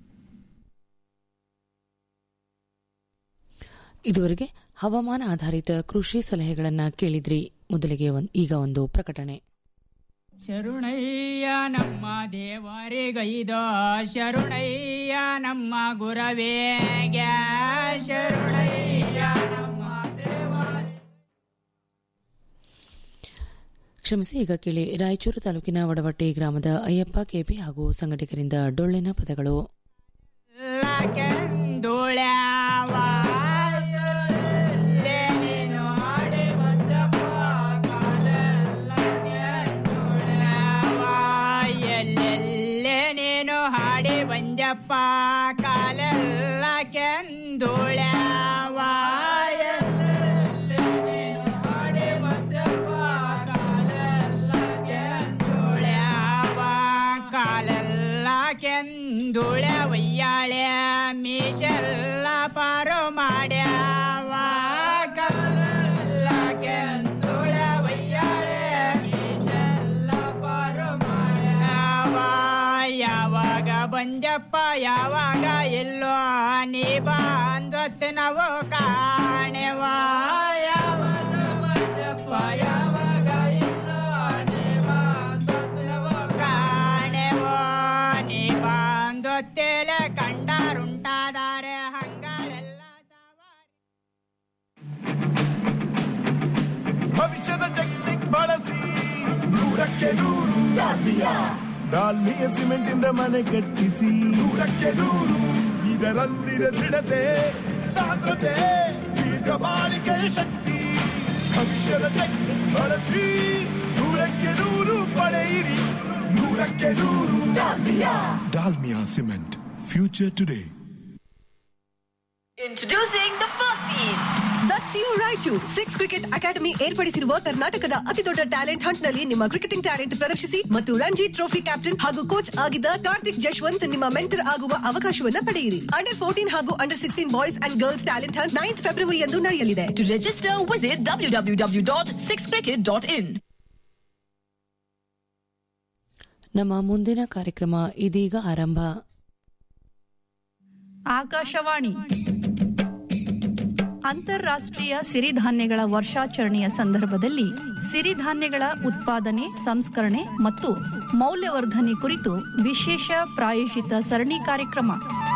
ಇದುವರೆಗೆ ಹವಾಮಾನ ಆಧಾರಿತ ಕೃಷಿ ಸಲಹೆಗಳನ್ನ ಕೇಳಿದ್ರಿ ಮೊದಲಿಗೆ ಒಂದ್- ಈಗ ಒಂದು ಪ್ರಕಟಣೆ ಶರುಣಯ್ಯ ನಮ್ಮ ದೇವರಿಗೈದ ಶರುಣಯ್ಯ ನಮ್ಮ ಗುರವೇಗ ಶರುಣಯ್ಯ ನಮ್ಮ ಕ್ಷಮಿಸಿ ಈಗ ಕೇಳಿ ರಾಯಚೂರು ತಾಲೂಕಿನ ವಡವಟ್ಟಿ ಗ್ರಾಮದ ಅಯ್ಯಪ್ಪ ಕೆಪಿ ಹಾಗೂ ಸಂಘಟಕರಿಂದ ಡೊಳ್ಳಿನ ಪದಗಳು ಧೂಳ್ಯಾವ ನೀನು ಹಾಡಿ ಬಂದಪ್ಪ ಎಲ್ಲೆಲ್ಲೆ ನೀನು ಹಾಡಿ ಬಂದಪ್ಪ ಕಾಲೆಲ್ಲ ಕೆಂದುಳ್ಯಾವ ಎಲ್ಲೆಲ್ಲೆ ನೀನು ಹಾಡಿ ಬಂದಪ್ಪ ಕಾಲೆಲ್ಲ ಕೆಂದುಳ್ಯಾವ ಕಾಲೆಲ್ಲ ಕೆಂದುಳ್ಯಾವಯ್ಯಾಳೆ ಮೀಸೆಲ್ಲ ಪಾರು ಮಾಡ್ಯಾವ ಕಾಲೆಲ್ಲ ಕೆಂದುಳ್ಯಾವಯ್ಯಾಳೆ ಮೀಸೆಲ್ಲ ಪಾರು ಮಾಡ್ಯಾವ ಯಾವಾಗ ಬಂದಪ್ಪ ಯಾವಾಗ ಇಲ್ಲೋ ನೀ ಬಂದೊತ್ತು ನಾವು ಕಾಣೆವ ಯಾವಾಗ ಬಂದಪ್ಪ ಯಾವಾಗ ಇಲ್ಲೋ ನೀ ಬಂದೊತ್ತು ನಾವು ಕಾಣೆವೋ ನೀ ಬಂದೊತ್ತೇಲೆ ಕಂಡರುಂಟಾದಾರೆ ಹಂಗಳೆಲ್ಲ ಭವಿಷ್ಯದ ಟೆಕ್ನಿಕ್ ಬಳಸಿ ನೂರಕ್ಕೆ ನೂರು ಡಾಲ್ಮಿಯಾ ಡಾಲ್ಮಿಯ ಸಿಮೆಂಟ್ ಇಂದ ಮನೆ ಕಟ್ಟಿಸಿ ನೂರಕ್ಕೆ ನೂರು ಇದರಲ್ಲಿದೆ ದೃಢತೆ ಸಾಂದ್ರತೆ ದೀರ್ಘ ಬಾಳಿಕೆಯ ಶಕ್ತಿ ಭವಿಷ್ಯದ ಟೆಕ್ನಿಕ್ ಬಳಸಿ ನೂರಕ್ಕೆ ನೂರು ಪಡೆಯಿರಿ ನೂರಕ್ಕೆ ನೂರು Dalmia Dalmia cement future today Introducing the first team. That's you, Raichu. Six cricket academy ಏರ್ಪಡಿಸಿರುವ ಕರ್ನಾಟಕದ ಅತಿದೊಡ್ಡ ಟ್ಯಾಲೆಂಟ್ ಹಂಟ್ ನಲ್ಲಿ ನಿಮ್ಮ ಕ್ರಿಕೆಟಿಂಗ್ ಟ್ಯಾಲೆಂಟ್ ಪ್ರದರ್ಶಿಸಿ ಮತ್ತು ರಂಜಿ ಟ್ರೋಫಿ ಕ್ಯಾಪ್ಟನ್ ಹಾಗೂ ಕೋಚ್ ಆಗಿದ್ದ ಕಾರ್ತಿಕ್ ಜಶ್ವಂತ್ ನಿಮ್ಮ ಮೆಂಟರ್ ಆಗುವ ಅವಕಾಶವನ್ನ ಪಡೆಯಿರಿ ಅಂಡರ್ ಫೋರ್ಟೀನ್ ಹಾಗೂ under sixteen boys and girls talent hunt ninth February ಎಂದು ನಡೆಯಲಿದೆ To register, visit www.sixcricket.in. ನಮ್ಮ ಮುಂದಿನ ಕಾರ್ಯಕ್ರಮ ಇದೀಗ ಆರಂಭ ಆಕಾಶವಾಣಿ ಅಂತಾರಾಷ್ಟ್ರೀಯ ಸಿರಿಧಾನ್ಯಗಳ ವರ್ಷಾಚರಣೆಯ ಸಂದರ್ಭದಲ್ಲಿ ಸಿರಿಧಾನ್ಯಗಳ ಉತ್ಪಾದನೆ ಸಂಸ್ಕರಣೆ ಮತ್ತು ಮೌಲ್ಯವರ್ಧನೆ ಕುರಿತು ವಿಶೇಷ ಪ್ರಾಯೋಜಿತ ಸರಣಿ ಕಾರ್ಯಕ್ರಮ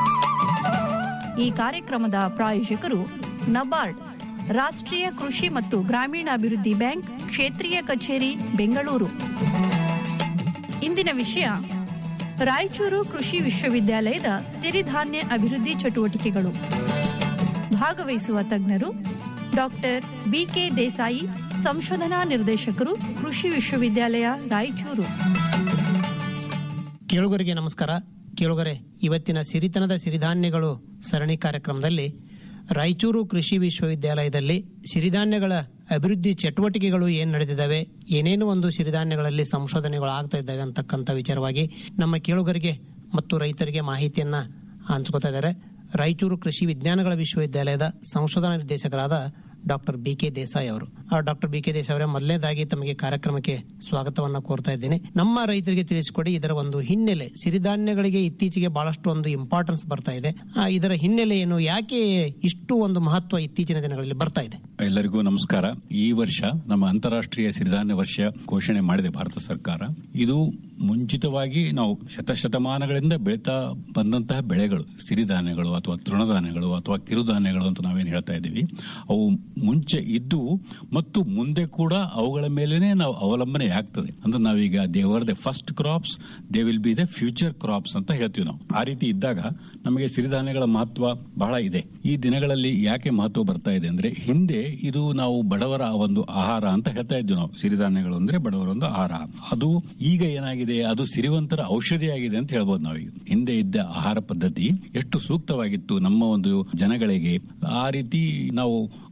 ಈ ಕಾರ್ಯಕ್ರಮದ ಪ್ರಾಯೋಜಕರು ನಬಾರ್ಡ್ ರಾಷ್ಟ್ರೀಯ ಕೃಷಿ ಮತ್ತು ಗ್ರಾಮೀಣಾಭಿವೃದ್ಧಿ ಬ್ಯಾಂಕ್ ಕ್ಷೇತ್ರೀಯ ಕಚೇರಿ ಬೆಂಗಳೂರು ಇಂದಿನ ವಿಷಯ ರಾಯಚೂರು ಕೃಷಿ ವಿಶ್ವವಿದ್ಯಾಲಯದ ಸಿರಿಧಾನ್ಯ ಅಭಿವೃದ್ಧಿ ಚಟುವಟಿಕೆಗಳು ಭಾಗವಹಿಸುವ ತಜ್ಞರು ಡಾಕ್ಟರ್ ಬಿಕೆ ದೇಸಾಯಿ ಸಂಶೋಧನಾ ನಿರ್ದೇಶಕರು ಕೃಷಿ ವಿಶ್ವವಿದ್ಯಾಲಯ ರಾಯಚೂರು ಕೇಳುಗರಿಗೆ ನಮಸ್ಕಾರ ಕೇಳುಗರೆ ಇವತ್ತಿನ ಸಿರಿತನದ ಸಿರಿಧಾನ್ಯಗಳು ಸರಣಿ ಕಾರ್ಯಕ್ರಮದಲ್ಲಿ ರಾಯಚೂರು ಕೃಷಿ ವಿಶ್ವವಿದ್ಯಾಲಯದಲ್ಲಿ ಸಿರಿಧಾನ್ಯಗಳ ಅಭಿವೃದ್ಧಿ ಚಟುವಟಿಕೆಗಳು ಏನ್ ನಡೆದಿದ್ದಾವೆ ಏನೇನು ಒಂದು ಸಿರಿಧಾನ್ಯಗಳಲ್ಲಿ ಸಂಶೋಧನೆಗಳು ಆಗ್ತಾ ಇದ್ದಾವೆ ಅಂತಕ್ಕಂಥ ವಿಚಾರವಾಗಿ ನಮ್ಮ ಕೇಳುಗರಿಗೆ ಮತ್ತು ರೈತರಿಗೆ ಮಾಹಿತಿಯನ್ನ ಹಂಚ್ಕೋತಾ ಇದ್ದಾರೆ ರಾಯಚೂರು ಕೃಷಿ ವಿಜ್ಞಾನಗಳ ವಿಶ್ವವಿದ್ಯಾಲಯದ ಸಂಶೋಧನಾ ನಿರ್ದೇಶಕರಾದ ಡಾಕ್ಟರ್ ಬಿ ಕೆ ದೇಸಾಯಿ ಅವರು ಡಾಕ್ಟರ್ ಬಿ ಕೆ ದೇಸಾಯಿ ಅವರೇ ಮೊದಲನೇದಾಗಿ ತಮಗೆ ಕಾರ್ಯಕ್ರಮಕ್ಕೆ ಸ್ವಾಗತವನ್ನ ಕೋರ್ತಾ ಇದ್ದೇನೆ ನಮ್ಮ ರೈತರಿಗೆ ತಿಳಿಸಿಕೊಡಿ ಇದರ ಒಂದು ಹಿನ್ನೆಲೆ ಸಿರಿಧಾನ್ಯಗಳಿಗೆ ಇತ್ತೀಚೆಗೆ ಬಹಳಷ್ಟು ಒಂದು ಇಂಪಾರ್ಟೆನ್ಸ್ ಬರ್ತಾ ಇದೆ ಆ, ಇದರ ಹಿನ್ನೆಲೆ ಏನು ಯಾಕೆ ಇಷ್ಟು ಒಂದು ಮಹತ್ವ ಇತ್ತೀಚಿನ ದಿನಗಳಲ್ಲಿ ಬರ್ತಾ ಇದೆ ಎಲ್ಲರಿಗೂ ನಮಸ್ಕಾರ ಈ ವರ್ಷ ನಮ್ಮ ಅಂತಾರಾಷ್ಟ್ರೀಯ ಸಿರಿಧಾನ್ಯ ವರ್ಷ ಘೋಷಣೆ ಮಾಡಿದೆ ಭಾರತ ಸರ್ಕಾರ ಇದು ಮುಂಚಿತವಾಗಿ ನಾವು ಶತಶತಮಾನಗಳಿಂದ ಬೆಳೀತಾ ಬಂದಂತಹ ಬೆಳೆಗಳು ಸಿರಿಧಾನ್ಯಗಳು ಅಥವಾ ತೃಣಧಾನ್ಯಗಳು ಅಥವಾ ಕಿರುಧಾನ್ಯಗಳು ಅಂತ ನಾವೇನು ಹೇಳ್ತಾ ಇದ್ದೀವಿ ಅವು ಮುಂಚೆ ಇದ್ದು ಮತ್ತು ಮುಂದೆ ಕೂಡ ಅವುಗಳ ಮೇಲೇನೆ ನಾವು ಅವಲಂಬನೆ ಆಗ್ತದೆ ಅಂದ್ರೆ ನಾವೀಗ they are the first crops they will be the future crops ಅಂತ ಹೇಳ್ತೀವಿ ನಾವು ಆ ರೀತಿ ಇದ್ದಾಗ ನಮಗೆ ಸಿರಿಧಾನ್ಯಗಳ ಮಹತ್ವ ಬಹಳ ಇದೆ ಈ ದಿನಗಳಲ್ಲಿ ಯಾಕೆ ಮಹತ್ವ ಬರ್ತಾ ಇದೆ ಅಂದ್ರೆ ಹಿಂದೆ ಇದು ನಾವು ಬಡವರ ಒಂದು ಆಹಾರ ಅಂತ ಹೇಳ್ತಾ ಇದ್ವಿ ನಾವು ಸಿರಿಧಾನ್ಯಗಳು ಅಂದ್ರೆ ಬಡವರ ಒಂದು ಆಹಾರ ಅದು ಈಗ ಏನಾಗಿದೆ ಅದು ಸಿರಿವಂತರ ಔಷಧಿ ಆಗಿದೆ ಅಂತ ಹೇಳ್ಬೋದು ನಾವೀಗ ಹಿಂದೆ ಇದ್ದ ಆಹಾರ ಪದ್ಧತಿ ಎಷ್ಟು ಸೂಕ್ತವಾಗಿತ್ತು ನಮ್ಮ ಒಂದು ಜನಗಳಿಗೆ ಆ ರೀತಿ ನಾವು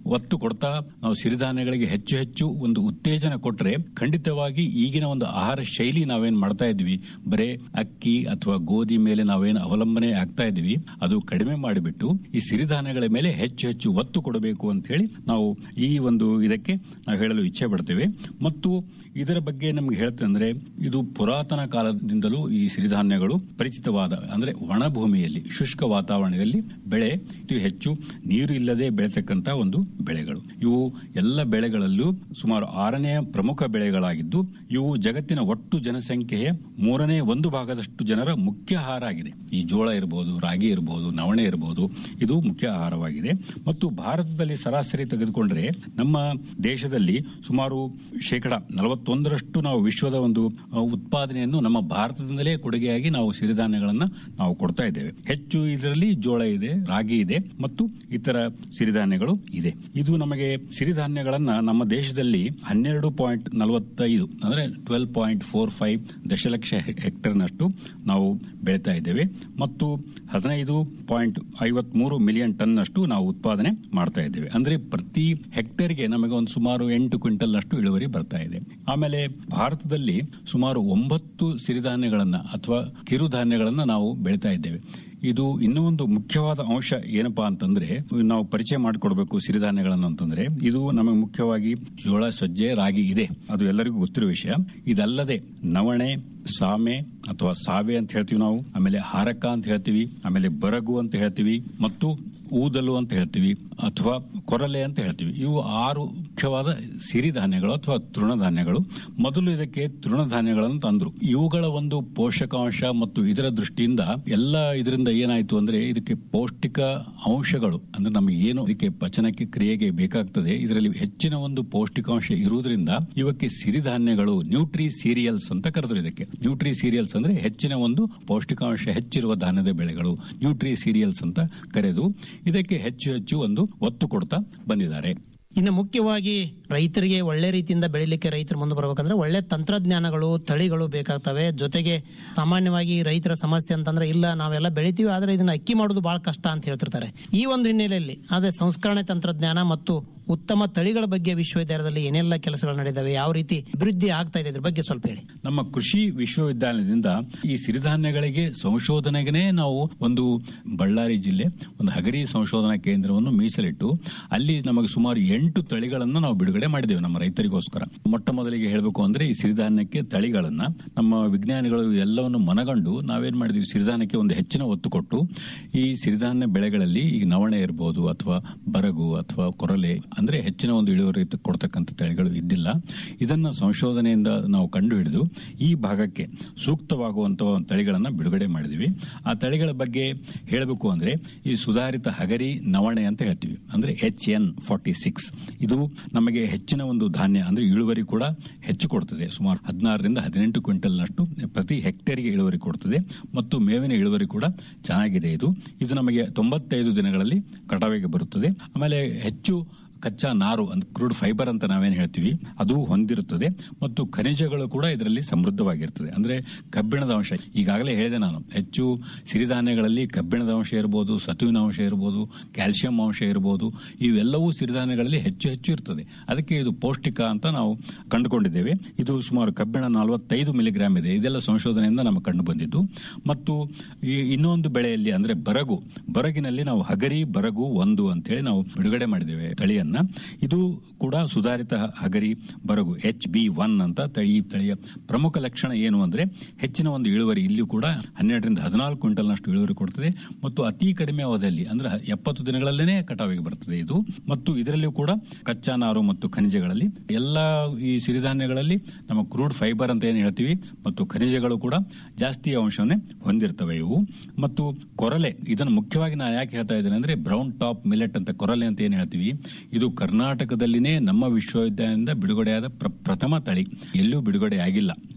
ಒತ್ತು ಕೊಡ್ತಾ ನಾವು ಸಿರಿಧಾನ್ಯಗಳಿಗೆ ಹೆಚ್ಚು ಹೆಚ್ಚು ಒಂದು ಉತ್ತೇಜನ ಕೊಟ್ರೆ ಖಂಡಿತವಾಗಿ ಈಗಿನ ಒಂದು ಆಹಾರ ಶೈಲಿ ನಾವೇನ್ ಮಾಡ್ತಾ ಇದ್ವಿ ಬರೇ ಅಕ್ಕಿ ಅಥವಾ ಗೋಧಿ ಮೇಲೆ ನಾವೇನು ಅವಲಂಬನೆ ಆಗ್ತಾ ಇದ್ವಿ ಅದು ಕಡಿಮೆ ಮಾಡಿಬಿಟ್ಟು ಈ ಸಿರಿಧಾನ್ಯಗಳ ಮೇಲೆ ಹೆಚ್ಚು ಹೆಚ್ಚು ಒತ್ತು ಕೊಡಬೇಕು ಅಂತ ಹೇಳಿ ನಾವು ಈ ಒಂದು ಇದಕ್ಕೆ ನಾವು ಹೇಳಲು ಇಚ್ಛೆ ಪಡ್ತೇವೆ ಮತ್ತು ಇದರ ಬಗ್ಗೆ ನಮ್ಗೆ ಹೇಳ್ತಂದ್ರೆ ಇದು ಪುರಾತನ ಕಾಲದಿಂದಲೂ ಈ ಸಿರಿಧಾನ್ಯಗಳು ಪರಿಚಿತವಾದ ಅಂದ್ರೆ ಒಣ ಭೂಮಿಯಲ್ಲಿ ಶುಷ್ಕ ವಾತಾವರಣದಲ್ಲಿ ಬೆಳೆ ಇದು ಹೆಚ್ಚು ನೀರು ಇಲ್ಲದೆ ಬೆಳೆತಕ್ಕಂತ ಒಂದು ಬೆಳೆಗಳು ಇವು ಎಲ್ಲ ಬೆಳೆಗಳಲ್ಲೂ ಸುಮಾರು ಆರನೇ ಪ್ರಮುಖ ಬೆಳೆಗಳಾಗಿದ್ದು ಇವು ಜಗತ್ತಿನ ಒಟ್ಟು ಜನಸಂಖ್ಯೆಯ ಮೂರನೇ ಒಂದು ಭಾಗದಷ್ಟು ಜನರ ಮುಖ್ಯ ಆಹಾರ ಆಗಿದೆ ಈ ಜೋಳ ಇರಬಹುದು ರಾಗಿ ಇರಬಹುದು ನವಣೆ ಇರಬಹುದು ಇದು ಮುಖ್ಯ ಆಹಾರವಾಗಿದೆ ಮತ್ತು ಭಾರತದಲ್ಲಿ ಸರಾಸರಿ ತೆಗೆದುಕೊಂಡ್ರೆ ನಮ್ಮ ದೇಶದಲ್ಲಿ ಸುಮಾರು ಶೇಕಡ ನಲವತ್ತೊಂದರಷ್ಟು ನಾವು ವಿಶ್ವದ ಒಂದು ಅ, ಉತ್ಪಾದನೆಯನ್ನು ನಮ್ಮ ಭಾರತದಿಂದಲೇ ಕೊಡುಗೆಯಾಗಿ ನಾವು ಸಿರಿಧಾನ್ಯಗಳನ್ನ ನಾವು ಕೊಡ್ತಾ ಇದ್ದೇವೆ ಹೆಚ್ಚು ಇದರಲ್ಲಿ ಜೋಳ ಇದೆ ರಾಗಿ ಇದೆ ಮತ್ತು ಇತರ ಸಿರಿಧಾನ್ಯಗಳು ಇದೆ ಇದು ನಮಗೆ ಸಿರಿಧಾನ್ಯಗಳನ್ನ ನಮ್ಮ ದೇಶದಲ್ಲಿ ಹನ್ನೆರಡು ಪಾಯಿಂಟ್ ನಲವತ್ತೈದು ಅಂದ್ರೆ ಟ್ವೆಲ್ ಪಾಯಿಂಟ್ ಫೋರ್ ಫೈವ್ ದಶಲಕ್ಷ ಹೆಕ್ಟರ್ನಷ್ಟು ನಾವು ಬೆಳೀತಾ ಇದ್ದೇವೆ ಮತ್ತು ಹದಿನೈದು ಪಾಯಿಂಟ್ ಐವತ್ಮೂರು ಮಿಲಿಯನ್ ಟನ್ ಅಷ್ಟು ನಾವು ಉತ್ಪಾದನೆ ಮಾಡ್ತಾ ಇದ್ದೇವೆ ಅಂದ್ರೆ ಪ್ರತಿ ಹೆಕ್ಟೇರ್ಗೆ ನಮಗೆ ಒಂದು ಸುಮಾರು ಎಂಟು ಕ್ವಿಂಟಲ್ ಅಷ್ಟು ಇಳುವರಿ ಬರ್ತಾ ಇದೆ ಆಮೇಲೆ ಭಾರತದಲ್ಲಿ ಸುಮಾರು ಒಂಬತ್ತು ಸಿರಿಧಾನ್ಯಗಳನ್ನ ಅಥವಾ ಕಿರುಧಾನ್ಯಗಳನ್ನ ನಾವು ಬೆಳೀತಾ ಇದ್ದೇವೆ ಇದು ಇನ್ನೂ ಒಂದು ಮುಖ್ಯವಾದ ಅಂಶ ಏನಪ್ಪಾ ಅಂತಂದ್ರೆ ನಾವು ಪರಿಚಯ ಮಾಡಿಕೊಡ್ಬೇಕು ಸಿರಿಧಾನ್ಯಗಳನ್ನು ಅಂತಂದ್ರೆ ಇದು ನಮಗೆ ಮುಖ್ಯವಾಗಿ ಜೋಳ ಸಜ್ಜೆ ರಾಗಿ ಇದೆ ಅದು ಎಲ್ಲರಿಗೂ ಗೊತ್ತಿರೋ ವಿಷಯ ಇದಲ್ಲದೆ ನವಣೆ ಸಾಮೆ ಅಥವಾ ಸಾವೆ ಅಂತ ಹೇಳ್ತೀವಿ ನಾವು ಆಮೇಲೆ ಹಾರಕ ಅಂತ ಹೇಳ್ತೀವಿ ಆಮೇಲೆ ಬರಗು ಅಂತ ಹೇಳ್ತೀವಿ ಮತ್ತು ಊದಲು ಅಂತ ಹೇಳ್ತೀವಿ ಅಥವಾ ಕೊರಲೆ ಅಂತ ಹೇಳ್ತೀವಿ ಇವು ಆರು ಮುಖ್ಯವಾದ ಸಿರಿಧಾನ್ಯಗಳು ಅಥವಾ ತೃಣಧಾನ್ಯಗಳು ಮೊದಲು ಇದಕ್ಕೆ ತೃಣಧಾನ್ಯಗಳನ್ನು ತಂದ್ರು ಇವುಗಳ ಒಂದು ಪೋಷಕಾಂಶ ಮತ್ತು ಇದರ ದೃಷ್ಟಿಯಿಂದ ಎಲ್ಲ ಇದರಿಂದ ಏನಾಯ್ತು ಅಂದ್ರೆ ಇದಕ್ಕೆ ಪೌಷ್ಟಿಕ ಅಂಶಗಳು ಅಂದ್ರೆ ನಮಗೆ ಏನು ಇದಕ್ಕೆ ಪಚನಕ್ಕೆ ಕ್ರಿಯೆಗೆ ಬೇಕಾಗ್ತದೆ ಇದರಲ್ಲಿ ಹೆಚ್ಚಿನ ಒಂದು ಪೌಷ್ಟಿಕಾಂಶ ಇರುವುದರಿಂದ ಇವಕ್ಕೆ ಸಿರಿಧಾನ್ಯಗಳು ನ್ಯೂಟ್ರಿ ಸೀರಿಯಲ್ಸ್ ಅಂತ ಕರೆದ್ರು ಇದಕ್ಕೆ ನ್ಯೂಟ್ರಿ ಸೀರಿಯಲ್ಸ್ ಅಂದ್ರೆ ಹೆಚ್ಚಿನ ಒಂದು ಪೌಷ್ಟಿಕಾಂಶ ಹೆಚ್ಚಿರುವ ಧಾನ್ಯದ ಬೆಳೆಗಳು ನ್ಯೂಟ್ರಿ ಸೀರಿಯಲ್ಸ್ ಅಂತ ಕರೆದು ಇದಕ್ಕೆ ಹೆಚ್ಚು ಹೆಚ್ಚು ಒಂದು ಒತ್ತು ಕೊಡ್ತಾ ಬಂದಿದ್ದಾರೆ ಇನ್ನು ಮುಖ್ಯವಾಗಿ ರೈತರಿಗೆ ಒಳ್ಳೆ ರೀತಿಯಿಂದ ಬೆಳಿಲಿಕ್ಕೆ ರೈತರು ಮುಂದೆ ಬರ್ಬೇಕಂದ್ರೆ ಒಳ್ಳೆ ತಂತ್ರಜ್ಞಾನಗಳು ತಳಿಗಳು ಬೇಕಾಗ್ತವೆ ಜೊತೆಗೆ ಸಾಮಾನ್ಯವಾಗಿ ರೈತರ ಸಮಸ್ಯೆ ಅಂತಂದ್ರೆ ಇಲ್ಲ ನಾವೆಲ್ಲ ಬೆಳಿತೀವಿ ಆದ್ರೆ ಇದನ್ನ ಅಕ್ಕಿ ಮಾಡೋದು ಬಹಳ ಕಷ್ಟ ಅಂತ ಹೇಳ್ತಿರ್ತಾರೆ ಈ ಒಂದು ಹಿನ್ನೆಲೆಯಲ್ಲಿ ಆದ್ರೆ ಸಂಸ್ಕರಣೆ ತಂತ್ರಜ್ಞಾನ ಮತ್ತು ಉತ್ತಮ ತಳಿಗಳ ಬಗ್ಗೆ ವಿಶ್ವವಿದ್ಯಾಲಯದಲ್ಲಿ ಏನೆಲ್ಲ ಕೆಲಸಗಳು ನಡೆದಿವೆ ಯಾವ ರೀತಿ ಅಭಿವೃದ್ಧಿ ಆಗ್ತಾ ಇದೆ ಇದ್ರ ಬಗ್ಗೆ ಸ್ವಲ್ಪ ಹೇಳಿ ನಮ್ಮ ಕೃಷಿ ವಿಶ್ವವಿದ್ಯಾಲಯದಿಂದ ಈ ಸಿರಿಧಾನ್ಯಗಳಿಗೆ ಸಂಶೋಧನೆಗೆ ನಾವು ಒಂದು ಬಳ್ಳಾರಿ ಜಿಲ್ಲೆ ಒಂದು ಹಗರಿ ಸಂಶೋಧನಾ ಕೇಂದ್ರವನ್ನು ಮೀಸಲಿಟ್ಟು ಅಲ್ಲಿ ನಮಗೆ ಸುಮಾರು ಎಂಟು ತಳಿಗಳನ್ನ ನಾವು ಬಿಡುಗಡೆ ಮಾಡಿದ್ದೇವೆ ನಮ್ಮ ರೈತರಿಗೋಸ್ಕರ ಮೊಟ್ಟ ಮೊದಲಿಗೆ ಹೇಳಬೇಕು ಅಂದ್ರೆ ಈ ಸಿರಿಧಾನ್ಯಕ್ಕೆ ತಳಿಗಳನ್ನ ನಮ್ಮ ವಿಜ್ಞಾನಿಗಳು ಎಲ್ಲವನ್ನು ಮನಗಂಡು ನಾವೇನ್ ಮಾಡಿದ್ವಿ ಸಿರಿಧಾನ್ಯಕ್ಕೆ ಒಂದು ಹೆಚ್ಚಿನ ಒತ್ತು ಕೊಟ್ಟು ಈ ಸಿರಿಧಾನ್ಯ ಬೆಳೆಗಳಲ್ಲಿ ಈಗ ನವಣೆ ಇರಬಹುದು ಅಥವಾ ಬರಗು ಅಥವಾ ಕೊರಲೆ ಅಂದ್ರೆ ಹೆಚ್ಚಿನ ಒಂದು ಇಳುವರಿ ಕೊಡ್ತಕ್ಕಂಥ ತಳಿಗಳು ಇದ್ದಿಲ್ಲ ಇದನ್ನ ಸಂಶೋಧನೆಯಿಂದ ನಾವು ಕಂಡು ಹಿಡಿದು ಈ ಭಾಗಕ್ಕೆ ಸೂಕ್ತವಾಗುವಂತಹ ಒಂದು ತಳಿಗಳನ್ನ ಬಿಡುಗಡೆ ಮಾಡಿದ್ವಿ ಆ ತಳಿಗಳ ಬಗ್ಗೆ ಹೇಳಬೇಕು ಅಂದ್ರೆ ಈ ಸುಧಾರಿತ ಹಗರಿ ನವಣೆ ಅಂತ ಹೇಳ್ತೀವಿ ಅಂದ್ರೆ ಎಚ್ ಎನ್ ಫಾರ್ಟಿ ಸಿಕ್ಸ್ ಇದು ನಮಗೆ ಹೆಚ್ಚಿನ ಒಂದು ಧಾನ್ಯ ಅಂದ್ರೆ ಇಳುವರಿ ಕೂಡ ಹೆಚ್ಚು ಕೊಡ್ತದೆ ಸುಮಾರು ಹದಿನಾರರಿಂದ ಹದಿನೆಂಟು ಕ್ವಿಂಟಲ್ನಷ್ಟು ಪ್ರತಿ ಹೆಕ್ಟೇರ್ಗೆ ಇಳುವರಿ ಕೊಡ್ತದೆ ಮತ್ತು ಮೇವಿನ ಇಳುವರಿ ಕೂಡ ಚೆನ್ನಾಗಿದೆ ಇದು ಇದು ನಮಗೆ ತೊಂಬತ್ತೈದು ದಿನಗಳಲ್ಲಿ ಕಟಾವಿಗೆ ಬರುತ್ತದೆ ಆಮೇಲೆ ಹೆಚ್ಚು ಕಚ್ಚಾ ನಾರು ಅಂದ್ರೆ ಕ್ರೂಡ್ ಫೈಬರ್ ಅಂತ ನಾವೇನು ಹೇಳ್ತೀವಿ ಅದು ಹೊಂದಿರುತ್ತದೆ ಮತ್ತು ಖನಿಜಗಳು ಕೂಡ ಇದರಲ್ಲಿ ಸಮೃದ್ಧವಾಗಿರ್ತದೆ ಅಂದ್ರೆ ಕಬ್ಬಿಣದ ಅಂಶ ಈಗಾಗಲೇ ಹೇಳಿದೆ ನಾನು ಹೆಚ್ಚು ಸಿರಿಧಾನ್ಯಗಳಲ್ಲಿ ಕಬ್ಬಿಣದ ಅಂಶ ಇರಬಹುದು ಸತುವಿನ ಅಂಶ ಇರಬಹುದು ಕ್ಯಾಲ್ಸಿಯಂ ಅಂಶ ಇರಬಹುದು ಇವೆಲ್ಲವೂ ಸಿರಿಧಾನ್ಯಗಳಲ್ಲಿ ಹೆಚ್ಚು ಹೆಚ್ಚು ಇರ್ತದೆ ಅದಕ್ಕೆ ಇದು ಪೌಷ್ಟಿಕ ಅಂತ ನಾವು ಕಂಡುಕೊಂಡಿದ್ದೇವೆ ಇದು ಸುಮಾರು ಕಬ್ಬಿಣ ನಲವತ್ತೈದು ಮಿಲಿಗ್ರಾಮ್ ಇದೆ ಇದೆಲ್ಲ ಸಂಶೋಧನೆಯಿಂದ ನಮಗೆ ಕಂಡು ಬಂದಿದ್ದು ಮತ್ತು ಈ ಇನ್ನೊಂದು ಬೆಳೆಯಲ್ಲಿ ಅಂದ್ರೆ ಬರಗು ಬರಗಿನಲ್ಲಿ ನಾವು ಹಗರಿ ಬರಗು ಒಂದು ಅಂತೇಳಿ ನಾವು ಬಿಡುಗಡೆ ಮಾಡಿದ್ದೇವೆ ತಳಿಯನ್ನ ಇದು ಕೂಡ ಸುಧಾರಿತ ಹಗರಿ ಬರಗು ಎಚ್ ಬಿ ಒನ್ ಅಂತ ತಳಿ ಈ ತಳಿಯ ಪ್ರಮುಖ ಲಕ್ಷಣ ಏನು ಅಂದ್ರೆ ಹೆಚ್ಚಿನ ಒಂದು ಇಳುವರಿ ಇಲ್ಲಿ ಕೂಡ ಹನ್ನೆರಡರಿಂದ ಹದಿನಾಲ್ಕು ಕ್ವಿಂಟಲ್ನಷ್ಟು ಇಳುವರಿ ಕೊಡ್ತದೆ ಮತ್ತು ಅತಿ ಕಡಿಮೆ ಅವಧಿಯಲ್ಲಿ ಅಂದ್ರೆ ಎಪ್ಪತ್ತು ದಿನಗಳಲ್ಲೇ ಕಟಾವಿಗೆ ಬರ್ತದೆ ಇದು ಮತ್ತು ಇದರಲ್ಲಿಯೂ ಕೂಡ ಕಚ್ಚಾ ನಾರು ಮತ್ತು ಖನಿಜಗಳಲ್ಲಿ ಎಲ್ಲ ಈ ಸಿರಿಧಾನ್ಯಗಳಲ್ಲಿ ನಮ್ಮ ಕ್ರೂಡ್ ಫೈಬರ್ ಅಂತ ಏನು ಹೇಳ್ತೀವಿ ಮತ್ತು ಖನಿಜಗಳು ಕೂಡ ಜಾಸ್ತಿ ಅಂಶವನ್ನೇ ಹೊಂದಿರ್ತವೆ ಇವು ಮತ್ತು ಕೊರಲೆ ಇದನ್ನು ಮುಖ್ಯವಾಗಿ ನಾನು ಯಾಕೆ ಹೇಳ್ತಾ ಇದ್ದೇನೆ ಅಂದ್ರೆ ಬ್ರೌನ್ ಟಾಪ್ ಮಿಲೆಟ್ ಅಂತ ಕೊರಲೆ ಅಂತ ಏನು ಹೇಳ್ತೀವಿ ಇದು ಕರ್ನಾಟಕದಲ್ಲಿನೇ ನಮ್ಮ ವಿಶ್ವವಿದ್ಯಾಲಯದಿಂದ ಬಿಡುಗಡೆಯಾದ ಪ್ರ- ಪ್ರಥಮ ತಳಿ ಎಲ್ಲೂ ಬಿಡುಗಡೆ ಆಗಿಲ್ಲ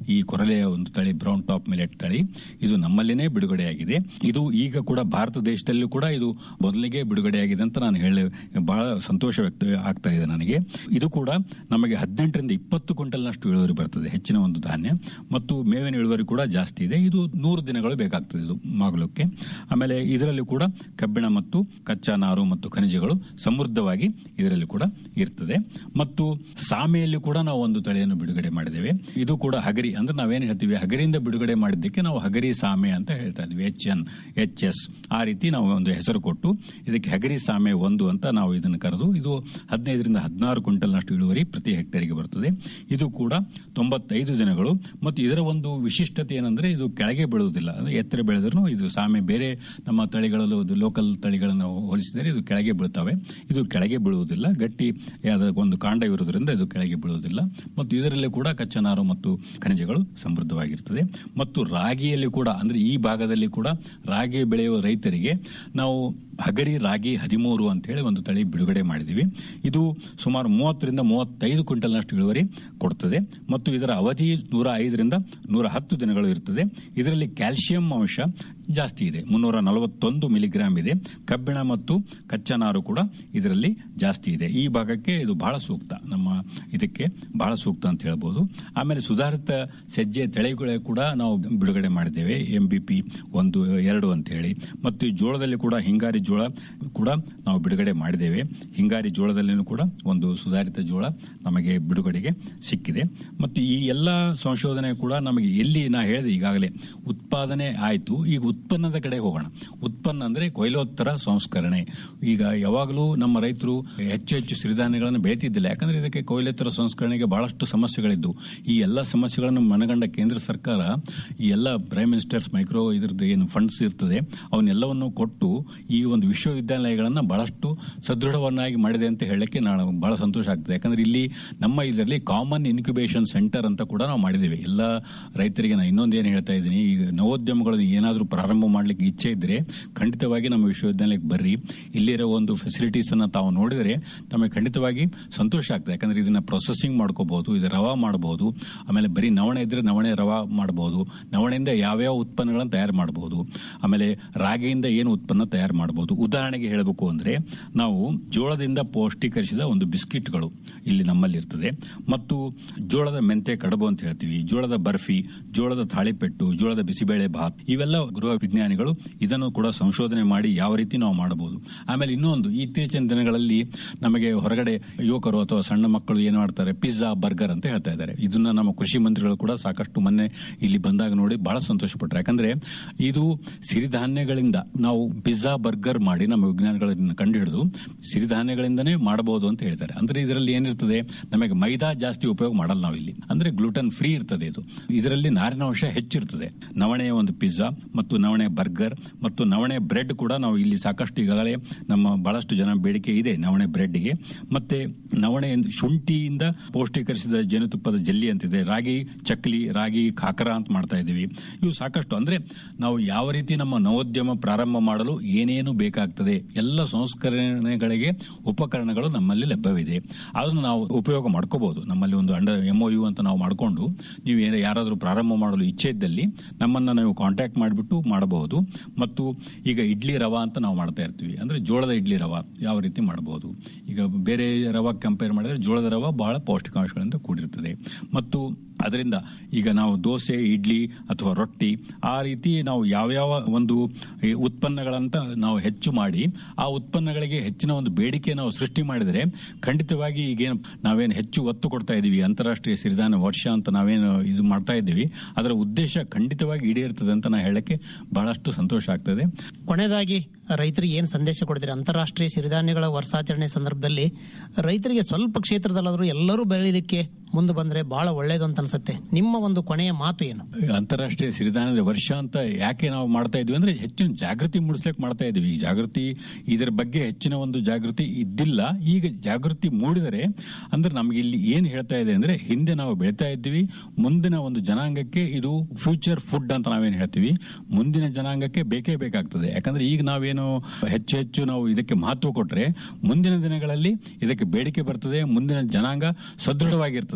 ಈ ಕೊರಲೆಯ ಒಂದು ತಳಿ ಬ್ರೌನ್ ಟಾಪ್ ಮಿಲೆಟ್ ತಳಿ ಇದು ನಮ್ಮಲ್ಲಿನೇ ಬಿಡುಗಡೆಯಾಗಿದೆ ಇದು ಈಗ ಕೂಡ ಭಾರತ ದೇಶದಲ್ಲೂ ಕೂಡ ಇದು ಮೊದಲಿಗೆ ಬಿಡುಗಡೆಯಾಗಿದೆ ಅಂತ ನಾನು ಹೇಳಿ ಬಹಳ ಸಂತೋಷ ವ್ಯಕ್ತ ಆಗ್ತಾ ಇದೆ ನನಗೆ ಇದು ಕೂಡ ನಮಗೆ ಹದಿನೆಂಟರಿಂದ ಇಪ್ಪತ್ತು ಕ್ವಿಂಟಲ್ನಷ್ಟು ಇಳುವರಿ ಬರ್ತದೆ ಹೆಚ್ಚಿನ ಒಂದು ಧಾನ್ಯ ಮತ್ತು ಮೇವಿನ ಇಳುವರಿ ಕೂಡ ಜಾಸ್ತಿ ಇದೆ ಇದು ನೂರು ದಿನಗಳು ಬೇಕಾಗ್ತದೆ ಇದು ಮಾಗಲಕ್ಕೆ ಆಮೇಲೆ ಇದರಲ್ಲಿ ಕೂಡ ಕಬ್ಬಿಣ ಮತ್ತು ಕಚ್ಚಾ ನಾರು ಮತ್ತು ಖನಿಜಗಳು ಸಮೃದ್ಧವಾಗಿ ಇದರಲ್ಲಿ ಕೂಡ ಇರ್ತದೆ ಮತ್ತು ಸಾಮೆಯಲ್ಲಿ ಕೂಡ ನಾವು ಒಂದು ತಳಿಯನ್ನು ಬಿಡುಗಡೆ ಮಾಡಿದ್ದೇವೆ ಇದು ಕೂಡ ಹಗರಿ ಅಂದ್ರೆ ನಾವೇನು ಹೇಳ್ತೀವಿ ಹಗರಿಯಿಂದ ಬಿಡುಗಡೆ ಮಾಡಿದ್ದಕ್ಕೆ ನಾವು ಹಗರಿ ಸಾಮೆ ಅಂತ ಹೇಳ್ತಾ ಇದ್ವಿ ಎಚ್ ಎನ್ ಎಚ್ ಎಸ್ ಆ ರೀತಿ ನಾವು ಒಂದು ಹೆಸರು ಕೊಟ್ಟು ಇದಕ್ಕೆ ಹಗರಿ ಸಾಮೆ ಒಂದು ಅಂತ ನಾವು ಇದನ್ನು ಕರೆದು ಇದು ಹದಿನೈದರಿಂದ ಹದಿನಾರು ಕ್ವಿಂಟಲ್ನಷ್ಟು ಇಳುವರಿ ಪ್ರತಿ ಹೆಕ್ಟೇರ್ಗೆ ಬರ್ತದೆ ಇದು ಕೂಡ ತೊಂಬತ್ತೈದು ದಿನಗಳು ಮತ್ತು ಇದರ ಒಂದು ವಿಶಿಷ್ಟತೆ ಏನಂದ್ರೆ ಇದು ಕೆಳಗೆ ಬೀಳುವುದಿಲ್ಲ ಅಂದ್ರೆ ಎತ್ತರ ಬೆಳೆದ್ರೂ ಇದು ಸಾಮೆ ಬೇರೆ ನಮ್ಮ ತಳಿಗಳಲ್ಲೂ ಲೋಕಲ್ ತಳಿಗಳನ್ನು ಹೋಲಿಸಿದರೆ ಇದು ಕೆಳಗೆ ಬೀಳ್ತವೆ ಇದು ಕೆಳಗೆ ಬೀಳುವುದಿಲ್ಲ ಗಟ್ಟಿ ಯಾವ್ದಾದ್ರು ಒಂದು ಕಾಂಡ ಇರುವುದರಿಂದ ಇದು ಕೆಳಗೆ ಬೀಳುವುದಿಲ್ಲ ಮತ್ತು ಇದರಲ್ಲಿ ಕೂಡ ಕಚ್ಚಾ ನಾರು ಮತ್ತು ಖನಿಜಗಳು ಸಮೃದ್ಧವಾಗಿರ್ತದೆ ಮತ್ತು ರಾಗಿಯಲ್ಲಿ ಕೂಡ ಅಂದ್ರೆ ಈ ಭಾಗದಲ್ಲಿ ಕೂಡ ರಾಗಿ ಬೆಳೆಯುವ ರೈತರಿಗೆ ನಾವು ಹಗರಿ ರಾಗಿ ಹದಿಮೂರು ಅಂತ ಹೇಳಿ ಒಂದು ತಳಿ ಬಿಡುಗಡೆ ಮಾಡಿದೀವಿ ಇದು ಸುಮಾರು ಮೂವತ್ತರಿಂದ ಮೂವತ್ತೈದು ಕ್ವಿಂಟಲ್ನಷ್ಟು ಇಳುವರಿ ಕೊಡ್ತದೆ ಮತ್ತು ಇದರ ಅವಧಿ ನೂರ ಐದರಿಂದ ನೂರ ಹತ್ತು ದಿನಗಳು ಇರ್ತದೆ ಇದರಲ್ಲಿ ಕ್ಯಾಲ್ಸಿಯಂ ಅಂಶ ಜಾಸ್ತಿ ಇದೆ ಮುನ್ನೂರ ನಲವತ್ತೊಂದು ಮಿಲಿಗ್ರಾಮ್ ಇದೆ ಕಬ್ಬಿಣ ಮತ್ತು ಕಚ್ಚಾ ನಾರು ಕೂಡ ಇದರಲ್ಲಿ ಜಾಸ್ತಿ ಇದೆ ಈ ಭಾಗಕ್ಕೆ ಇದು ಬಹಳ ಸೂಕ್ತ ನಮ್ಮ ಇದಕ್ಕೆ ಬಹಳ ಸೂಕ್ತ ಅಂತ ಹೇಳ್ಬೋದು ಆಮೇಲೆ ಸುಧಾರಿತ ಸಜ್ಜೆ ತಳಿಗಳು ಕೂಡ ನಾವು ಬಿಡುಗಡೆ ಮಾಡಿದ್ದೇವೆ ಎಂ ಬಿ ಪಿ ಒಂದು ಎರಡು ಅಂತ ಹೇಳಿ ಮತ್ತು ಈ ಜೋಳದಲ್ಲಿ ಕೂಡ ಹಿಂಗಾರಿ ಜೋಳ ಕೂಡ ನಾವು ಬಿಡುಗಡೆ ಮಾಡಿದ್ದೇವೆ ಹಿಂಗಾರಿ ಜೋಳದಲ್ಲಿನೂ ಕೂಡ ಒಂದು ಸುಧಾರಿತ ಜೋಳ ನಮಗೆ ಬಿಡುಗಡೆಗೆ ಸಿಕ್ಕಿದೆ ಮತ್ತು ಈ ಎಲ್ಲ ಸಂಶೋಧನೆ ಕೂಡ ನಮಗೆ ಎಲ್ಲಿ ನಾ ಹೇಳಿದೆ ಈಗಾಗಲೇ ಉತ್ಪಾದನೆ ಆಯಿತು ಈಗ ಉತ್ಪನ್ನದ ಕಡೆ ಹೋಗೋಣ ಉತ್ಪನ್ನ ಅಂದ್ರೆ ಕೊಯ್ಲೋತ್ತರ ಸಂಸ್ಕರಣೆ ಈಗ ಯಾವಾಗಲೂ ನಮ್ಮ ರೈತರು ಹೆಚ್ಚು ಹೆಚ್ಚು ಸಿರಿಧಾನ್ಯಗಳನ್ನು ಬೆಳೀತಿದ್ದಿಲ್ಲ ಯಾಕಂದ್ರೆ ಇದಕ್ಕೆ ಕೊಯ್ಲೋತ್ತರ ಸಂಸ್ಕರಣೆಗೆ ಬಹಳಷ್ಟು ಸಮಸ್ಯೆಗಳಿದ್ದು ಈ ಎಲ್ಲ ಸಮಸ್ಯೆಗಳನ್ನು ಮನಗಂಡ ಕೇಂದ್ರ ಸರ್ಕಾರ ಈ ಎಲ್ಲ ಪ್ರೈಮ್ ಮಿನಿಸ್ಟರ್ಸ್ ಮೈಕ್ರೋ ಇದ್ರದ್ದು ಏನು ಫಂಡ್ಸ್ ಇರ್ತದೆ ಅವನ್ನೆಲ್ಲವನ್ನು ಕೊಟ್ಟು ಈ ಒಂದು ವಿಶ್ವವಿದ್ಯಾಲಯಗಳನ್ನ ಬಹಳಷ್ಟು ಸದೃಢವನ್ನಾಗಿ ಮಾಡಿದೆ ಅಂತ ಹೇಳಕ್ಕೆ ನಾನು ಬಹಳ ಸಂತೋಷ ಆಗ್ತದೆ ಯಾಕಂದ್ರೆ ಇಲ್ಲಿ ನಮ್ಮ ಇದರಲ್ಲಿ ಕಾಮನ್ ಇನ್ಕ್ಯುಬೇಷನ್ ಸೆಂಟರ್ ಅಂತ ಕೂಡ ನಾವು ಮಾಡಿದ್ದೇವೆ ಎಲ್ಲ ರೈತರಿಗೆ ನಾನು ಇನ್ನೊಂದು ಏನು ಹೇಳ್ತಾ ಇದ್ದೀನಿ ಈಗ ನವೋದ್ಯಮಗಳನ್ನು ಏನಾದರೂ ಪ್ರಾರಂಭ ಮಾಡಲಿಕ್ಕೆ ಇಚ್ಛೆ ಇದ್ರೆ ಖಂಡಿತವಾಗಿ ನಮ್ಮ ವಿಶ್ವವಿದ್ಯಾಲಯಕ್ಕೆ ಬರ್ರಿ ಇಲ್ಲಿರೋ ಒಂದು ಫೆಸಿಲಿಟೀಸ್ ಅನ್ನ ತಾವು ನೋಡಿದರೆ ತಮಗೆ ಖಂಡಿತವಾಗಿ ಸಂತೋಷ ಆಗ್ತದೆ ಯಾಕಂದ್ರೆ ಇದನ್ನ ಪ್ರೊಸೆಸಿಂಗ್ ಮಾಡ್ಕೋಬಹುದು ಇದು ರವಾ ಮಾಡಬಹುದು ಆಮೇಲೆ ಬರೀ ನವಣೆ ಇದ್ರೆ ನವಣೆ ರವಾ ಮಾಡಬಹುದು ನವಣೆಯಿಂದ ಯಾವ್ಯಾವ ಉತ್ಪನ್ನಗಳನ್ನು ತಯಾರು ಮಾಡಬಹುದು ಆಮೇಲೆ ರಾಗಿಯಿಂದ ಏನು ಉತ್ಪನ್ನ ತಯಾರು ಮಾಡಬಹುದು ಉದಾಹರಣೆಗೆ ಹೇಳಬೇಕು ಅಂದ್ರೆ ನಾವು ಜೋಳದಿಂದ ಪೌಷ್ಟೀಕರಿಸಿದ ಒಂದು ಬಿಸ್ಕಿಟ್ಗಳು ಇಲ್ಲಿ ನಮ್ಮಲ್ಲಿ ಇರ್ತದೆ ಮತ್ತು ಜೋಳದ ಮೆಂತೆ ಕಡಬು ಅಂತ ಹೇಳ್ತೀವಿ ಜೋಳದ ಬರ್ಫಿ ಜೋಳದ ತಾಳಿಪೆಟ್ಟು ಜೋಳದ ಬಿಸಿಬೇಳೆ ಭಾತ್ ಇವೆಲ್ಲ ಗೃಹ ವಿಜ್ಞಾನಿಗಳು ಇದನ್ನು ಕೂಡ ಸಂಶೋಧನೆ ಮಾಡಿ ಯಾವ ರೀತಿ ನಾವು ಮಾಡಬಹುದು ಆಮೇಲೆ ಇನ್ನೊಂದು ಇತ್ತೀಚಿನ ದಿನಗಳಲ್ಲಿ ನಮಗೆ ಹೊರಗಡೆ ಯುವಕರು ಅಥವಾ ಸಣ್ಣ ಮಕ್ಕಳು ಏನು ಮಾಡ್ತಾರೆ ಪಿಜ್ಜಾ ಬರ್ಗರ್ ಅಂತ ಹೇಳ್ತಾ ಇದ್ದಾರೆ ಇದನ್ನ ನಮ್ಮ ಕೃಷಿ ಮಂತ್ರಿಗಳು ಕೂಡ ಸಾಕಷ್ಟು ಮೊನ್ನೆ ಇಲ್ಲಿ ಬಂದಾಗ ನೋಡಿ ಬಹಳ ಸಂತೋಷ ಪಟ್ರು ಯಾಕಂದ್ರೆ ಇದು ಸಿರಿಧಾನ್ಯಗಳಿಂದ ನಾವು ಪಿಜ್ಜಾ ಬರ್ಗರ್ ಮಾಡಿ ನಮ್ಮ ವಿಜ್ಞಾನಿಗಳನ್ನ ಕಂಡುಹಿಡಿದು ಸಿರಿಧಾನ್ಯಗಳಿಂದನೇ ಮಾಡಬಹುದು ಅಂತ ಹೇಳ್ತಾರೆ ಅಂದ್ರೆ ಇದರಲ್ಲಿ ಏನಿರ್ತದೆ ನಮಗೆ ಮೈದಾ ಜಾಸ್ತಿ ಉಪಯೋಗ ಮಾಡಲ್ಲ ನಾವು ಇಲ್ಲಿ ಅಂದ್ರೆ ಗ್ಲೂಟನ್ ಫ್ರೀ ಇರ್ತದೆ ಇದು ಇದರಲ್ಲಿ ನಾರಿನಾಂಶ ಹೆಚ್ಚಿರ್ತದೆ ನವಣೆಯ ಒಂದು ಪಿಜ್ಜಾ ಮತ್ತು ನವಣೆ ಬರ್ಗರ್ ಮತ್ತು ನವಣೆ ಬ್ರೆಡ್ ಕೂಡ ನಾವು ಇಲ್ಲಿ ಸಾಕಷ್ಟು ಈಗಾಗಲೇ ನಮ್ಮ ಬಹಳಷ್ಟು ಜನ ಬೇಡಿಕೆ ಇದೆ ನವಣೆ ಬ್ರೆಡ್ಗೆ ಮತ್ತೆ ನವಣೆ ಶುಂಠಿಯಿಂದ ಪೌಷ್ಟೀಕರಿಸಿದ ಜೇನುತುಪ್ಪದ ಜಲ್ಲಿ ಅಂತಿದೆ ರಾಗಿ ಚಕ್ಲಿ ರಾಗಿ ಖಾಕರ ಅಂತ ಮಾಡ್ತಾ ಇದ್ದೀವಿ ಇವು ಸಾಕಷ್ಟು ಅಂದ್ರೆ ನಾವು ಯಾವ ರೀತಿ ನಮ್ಮ ನವೋದ್ಯಮ ಪ್ರಾರಂಭ ಮಾಡಲು ಏನೇನು ಬೇಕಾಗ್ತದೆ ಎಲ್ಲ ಸಂಸ್ಕರಣೆಗಳಿಗೆ ಉಪಕರಣಗಳು ನಮ್ಮಲ್ಲಿ ಲಭ್ಯವಿದೆ ಅದನ್ನು ನಾವು ಉಪಯೋಗ ಮಾಡ್ಕೋಬಹುದು ನಮ್ಮಲ್ಲಿ ಒಂದು ಅಂಡರ್ ಎಂಒ ಯು ಅಂತ ನಾವು ಮಾಡಿಕೊಂಡು ನೀವು ಏನ- ಯಾರಾದರೂ ಪ್ರಾರಂಭ ಮಾಡಲು ಇಚ್ಛೆ ಇದ್ದಲ್ಲಿ ನಮ್ಮನ್ನ ನೀವು ಕಾಂಟ್ಯಾಕ್ಟ್ ಮಾಡಿಬಿಟ್ಟು ಮಾಡಬಹುದು ಮತ್ತು ಈಗ ಇಡ್ಲಿ ರವಾ ಅಂತ ನಾವು ಮಾಡ್ತಾ ಇರ್ತೀವಿ ಅಂದ್ರೆ ಜೋಳದ ಇಡ್ಲಿ ರವಾ ಯಾವ ರೀತಿ ಮಾಡಬಹುದು ಈಗ ಬೇರೆ ರವಾ ಕಂಪೇರ್ ಮಾಡಿದ್ರೆ ಜೋಳದ ರವಾ ಬಹಳ ಪೌಷ್ಟಿಕಾಂಶಗಳಿಂದ ಕೂಡಿರ್ತದೆ ಮತ್ತು ಅದರಿಂದ ಈಗ ನಾವು ದೋಸೆ ಇಡ್ಲಿ ಅಥವಾ ರೊಟ್ಟಿ ಆ ರೀತಿ ನಾವು ಯಾವ್ಯಾವ ಒಂದು ಈ ಉತ್ಪನ್ನಗಳಂತ ನಾವು ಹೆಚ್ಚು ಮಾಡಿ ಆ ಉತ್ಪನ್ನಗಳಿಗೆ ಹೆಚ್ಚಿನ ಒಂದು ಬೇಡಿಕೆ ನಾವು ಸೃಷ್ಟಿ ಮಾಡಿದರೆ ಖಂಡಿತವಾಗಿ ಈಗೇನು ನಾವೇನು ಹೆಚ್ಚು ಒತ್ತು ಕೊಡ್ತಾ ಇದ್ದೀವಿ ಅಂತಾರಾಷ್ಟ್ರೀಯ ಸಿರಿಧಾನ್ಯ ವರ್ಷ ಅಂತ ನಾವೇನು ಇದು ಮಾಡ್ತಾ ಇದ್ದೀವಿ ಅದರ ಉದ್ದೇಶ ಖಂಡಿತವಾಗಿ ಈಡೇರ್ತದೆ ಅಂತ ನಾ ಹೇಳಕ್ಕೆ ಬಹಳಷ್ಟು ಸಂತೋಷ ಆಗ್ತದೆ ಕೊನೆಯದಾಗಿ ರೈತರಿಗೆ ಏನು ಸಂದೇಶ ಕೊಡ್ತೀರಿ ಅಂತಾರಾಷ್ಟ್ರೀಯ ಸಿರಿಧಾನ್ಯಗಳ ವರ್ಷಾಚರಣೆ ಸಂದರ್ಭದಲ್ಲಿ ರೈತರಿಗೆ ಸ್ವಲ್ಪ ಕ್ಷೇತ್ರದಲ್ಲಾದರೂ ಎಲ್ಲರೂ ಬೆಳೀಲಿಕ್ಕೆ ಮುಂದೆ ಬಂದ್ರೆ ಬಹಳ ಒಳ್ಳೇದು ಅಂತ ಅನ್ಸುತ್ತೆ ನಿಮ್ಮ ಒಂದು ಕೊನೆಯ ಮಾತು ಏನು ಅಂತಾರಾಷ್ಟ್ರೀಯ ಸಿರಿಧಾನ್ಯದ ವರ್ಷ ಅಂತ ಯಾಕೆ ನಾವು ಮಾಡ್ತಾ ಇದ್ವಿ ಅಂದ್ರೆ ಹೆಚ್ಚಿನ ಜಾಗೃತಿ ಮೂಡಿಸ್ಲಿಕ್ಕೆ ಮಾಡ್ತಾ ಇದ್ವಿ ಈ ಜಾಗೃತಿ ಇದರ ಬಗ್ಗೆ ಹೆಚ್ಚಿನ ಒಂದು ಜಾಗೃತಿ ಇದ್ದಿಲ್ಲ ಈಗ ಜಾಗೃತಿ ಮೂಡಿದರೆ ಅಂದ್ರೆ ನಮ್ಗೆ ಇಲ್ಲಿ ಏನ್ ಹೇಳ್ತಾ ಇದೆ ಅಂದ್ರೆ ಹಿಂದೆ ನಾವು ಬೆಳಿತಾ ಇದ್ವಿ ಮುಂದಿನ ಒಂದು ಜನಾಂಗಕ್ಕೆ ಇದು ಫ್ಯೂಚರ್ ಫುಡ್ ಅಂತ ನಾವೇನು ಹೇಳ್ತೀವಿ ಮುಂದಿನ ಜನಾಂಗಕ್ಕೆ ಬೇಕೇ ಬೇಕಾಗ್ತದೆ ಯಾಕಂದ್ರೆ ಈಗ ನಾವೇನು ಹೆಚ್ಚು ಹೆಚ್ಚು ನಾವು ಇದಕ್ಕೆ ಮಹತ್ವ ಕೊಟ್ರೆ ಮುಂದಿನ ದಿನಗಳಲ್ಲಿ ಇದಕ್ಕೆ ಬೇಡಿಕೆ ಬರ್ತದೆ ಮುಂದಿನ ಜನಾಂಗ ಸದೃಢವಾಗಿರ್ತದೆ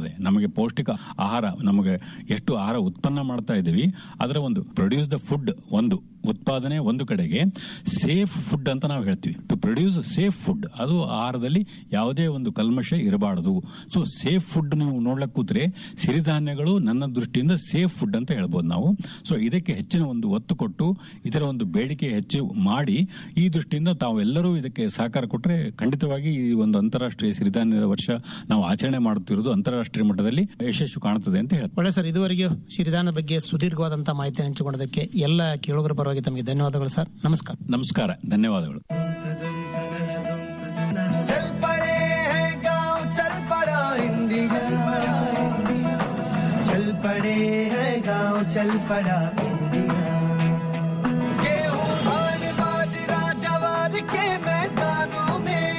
ಇರ್ತದೆ ನಮಗೆ ಪೌಷ್ಟಿಕ ಆಹಾರ ನಮಗೆ ಎಷ್ಟು ಆಹಾರ ಉತ್ಪನ್ನ ಮಾಡ್ತಾ ಇದ್ದೀವಿ ಅದರ ಒಂದು ಪ್ರೊಡ್ಯೂಸ್ ದ ಫುಡ್ ಒಂದು ಉತ್ಪಾದನೆ ಒಂದು ಕಡೆಗೆ ಸೇಫ್ ಫುಡ್ ಅಂತ ನಾವು ಹೇಳ್ತೀವಿ ಟು ಪ್ರೊಡ್ಯೂಸ್ ಸೇಫ್ ಫುಡ್ ಅದು ಆಹಾರದಲ್ಲಿ ಯಾವುದೇ ಒಂದು ಕಲ್ಮಶ ಇರಬಾರದು ಸೊ ಸೇಫ್ ಫುಡ್ ನೀವು ನೋಡ್ಲಕ್ ಕೂತ್ರೆ ಸಿರಿಧಾನ್ಯಗಳು ನನ್ನ ದೃಷ್ಟಿಯಿಂದ ಸೇಫ್ ಫುಡ್ ಅಂತ ಹೇಳ್ಬೋದು ನಾವು ಸೊ ಇದಕ್ಕೆ ಹೆಚ್ಚಿನ ಒಂದು ಒತ್ತು ಕೊಟ್ಟು ಇದರ ಒಂದು ಬೇಡಿಕೆ ಹೆಚ್ಚು ಮಾಡಿ ಈ ದೃಷ್ಟಿಯಿಂದ ತಾವೆಲ್ಲರೂ ಇದಕ್ಕೆ ಸಹಕಾರ ಕೊಟ್ಟರೆ ಖಂಡಿತವಾಗಿ ಈ ಒಂದು ಅಂತಾರಾಷ್ಟ್ರೀಯ ಸಿರಿಧಾನ್ಯದ ವರ್ಷ ನಾವು ಆಚರಣೆ ಮಾಡುತ್ತಿರುವುದು ಅಂತಾರಾಷ್ಟ್ರೀಯ ಮಟ್ಟದಲ್ಲಿ ಯಶಸ್ಸು ಕಾಣುತ್ತದೆ ಅಂತ ಹೇಳ್ತಾರೆ ಒಳ್ಳೆ ಸರ್ ಇದುವರೆಗೂ ಸಿರಿಧಾನ ಬಗ್ಗೆ ಸುದೀರ್ಘವಾದಂತಹ ಮಾಹಿತಿ ಹಂಚಿಕೊಂಡದಕ್ಕೆ ಎಲ್ಲ ಕೇಳುಗರ ಪರವಾಗಿ ತಮಗೆ ಧನ್ಯವಾದಗಳು ಸರ್ ನಮಸ್ಕಾರ ನಮಸ್ಕಾರ ಧನ್ಯವಾದಗಳು चल पड़े हैं गांव चल पड़ा इंडिया चल पड़े हैं गांव चल पड़ा इंडिया गेहूं धान बाजरा जवार के मैदानों में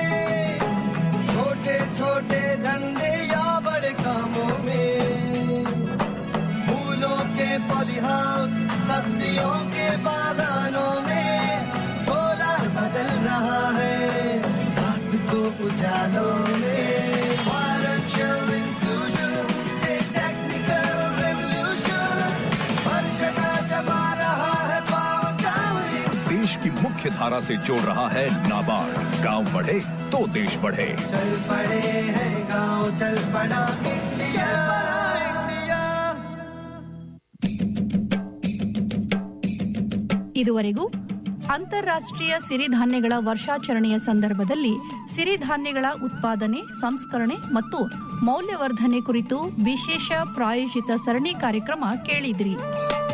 छोटे छोटे धंधे या बड़े कामों में फूलों के पॉली हाउस सब्जियों के बागानों में सोलर बदल रहा है रात को उजालों में Financial inclusion से technical revolution हर जगह जमा रहा है पाव गाँव देश की मुख्य धारा से जोड़ रहा है नाबार्ड गांव बढ़े तो देश बढ़े चल पड़े हैं गाँव चल पड़ा इंडिया इंडिया ಇದುವರೆಗೂ ಅಂತಾರಾಷ್ಟ್ರೀಯ ಸಿರಿಧಾನ್ಯಗಳ ವರ್ಷಾಚರಣೆಯ ಸಂದರ್ಭದಲ್ಲಿ ಸಿರಿಧಾನ್ಯಗಳ ಉತ್ಪಾದನೆ ಸಂಸ್ಕರಣೆ ಮತ್ತು ಮೌಲ್ಯವರ್ಧನೆ ಕುರಿತು ವಿಶೇಷ ಪ್ರಾಯೋಜಿತ ಸರಣಿ ಕಾರ್ಯಕ್ರಮ ಕೇಳಿದ್ರಿ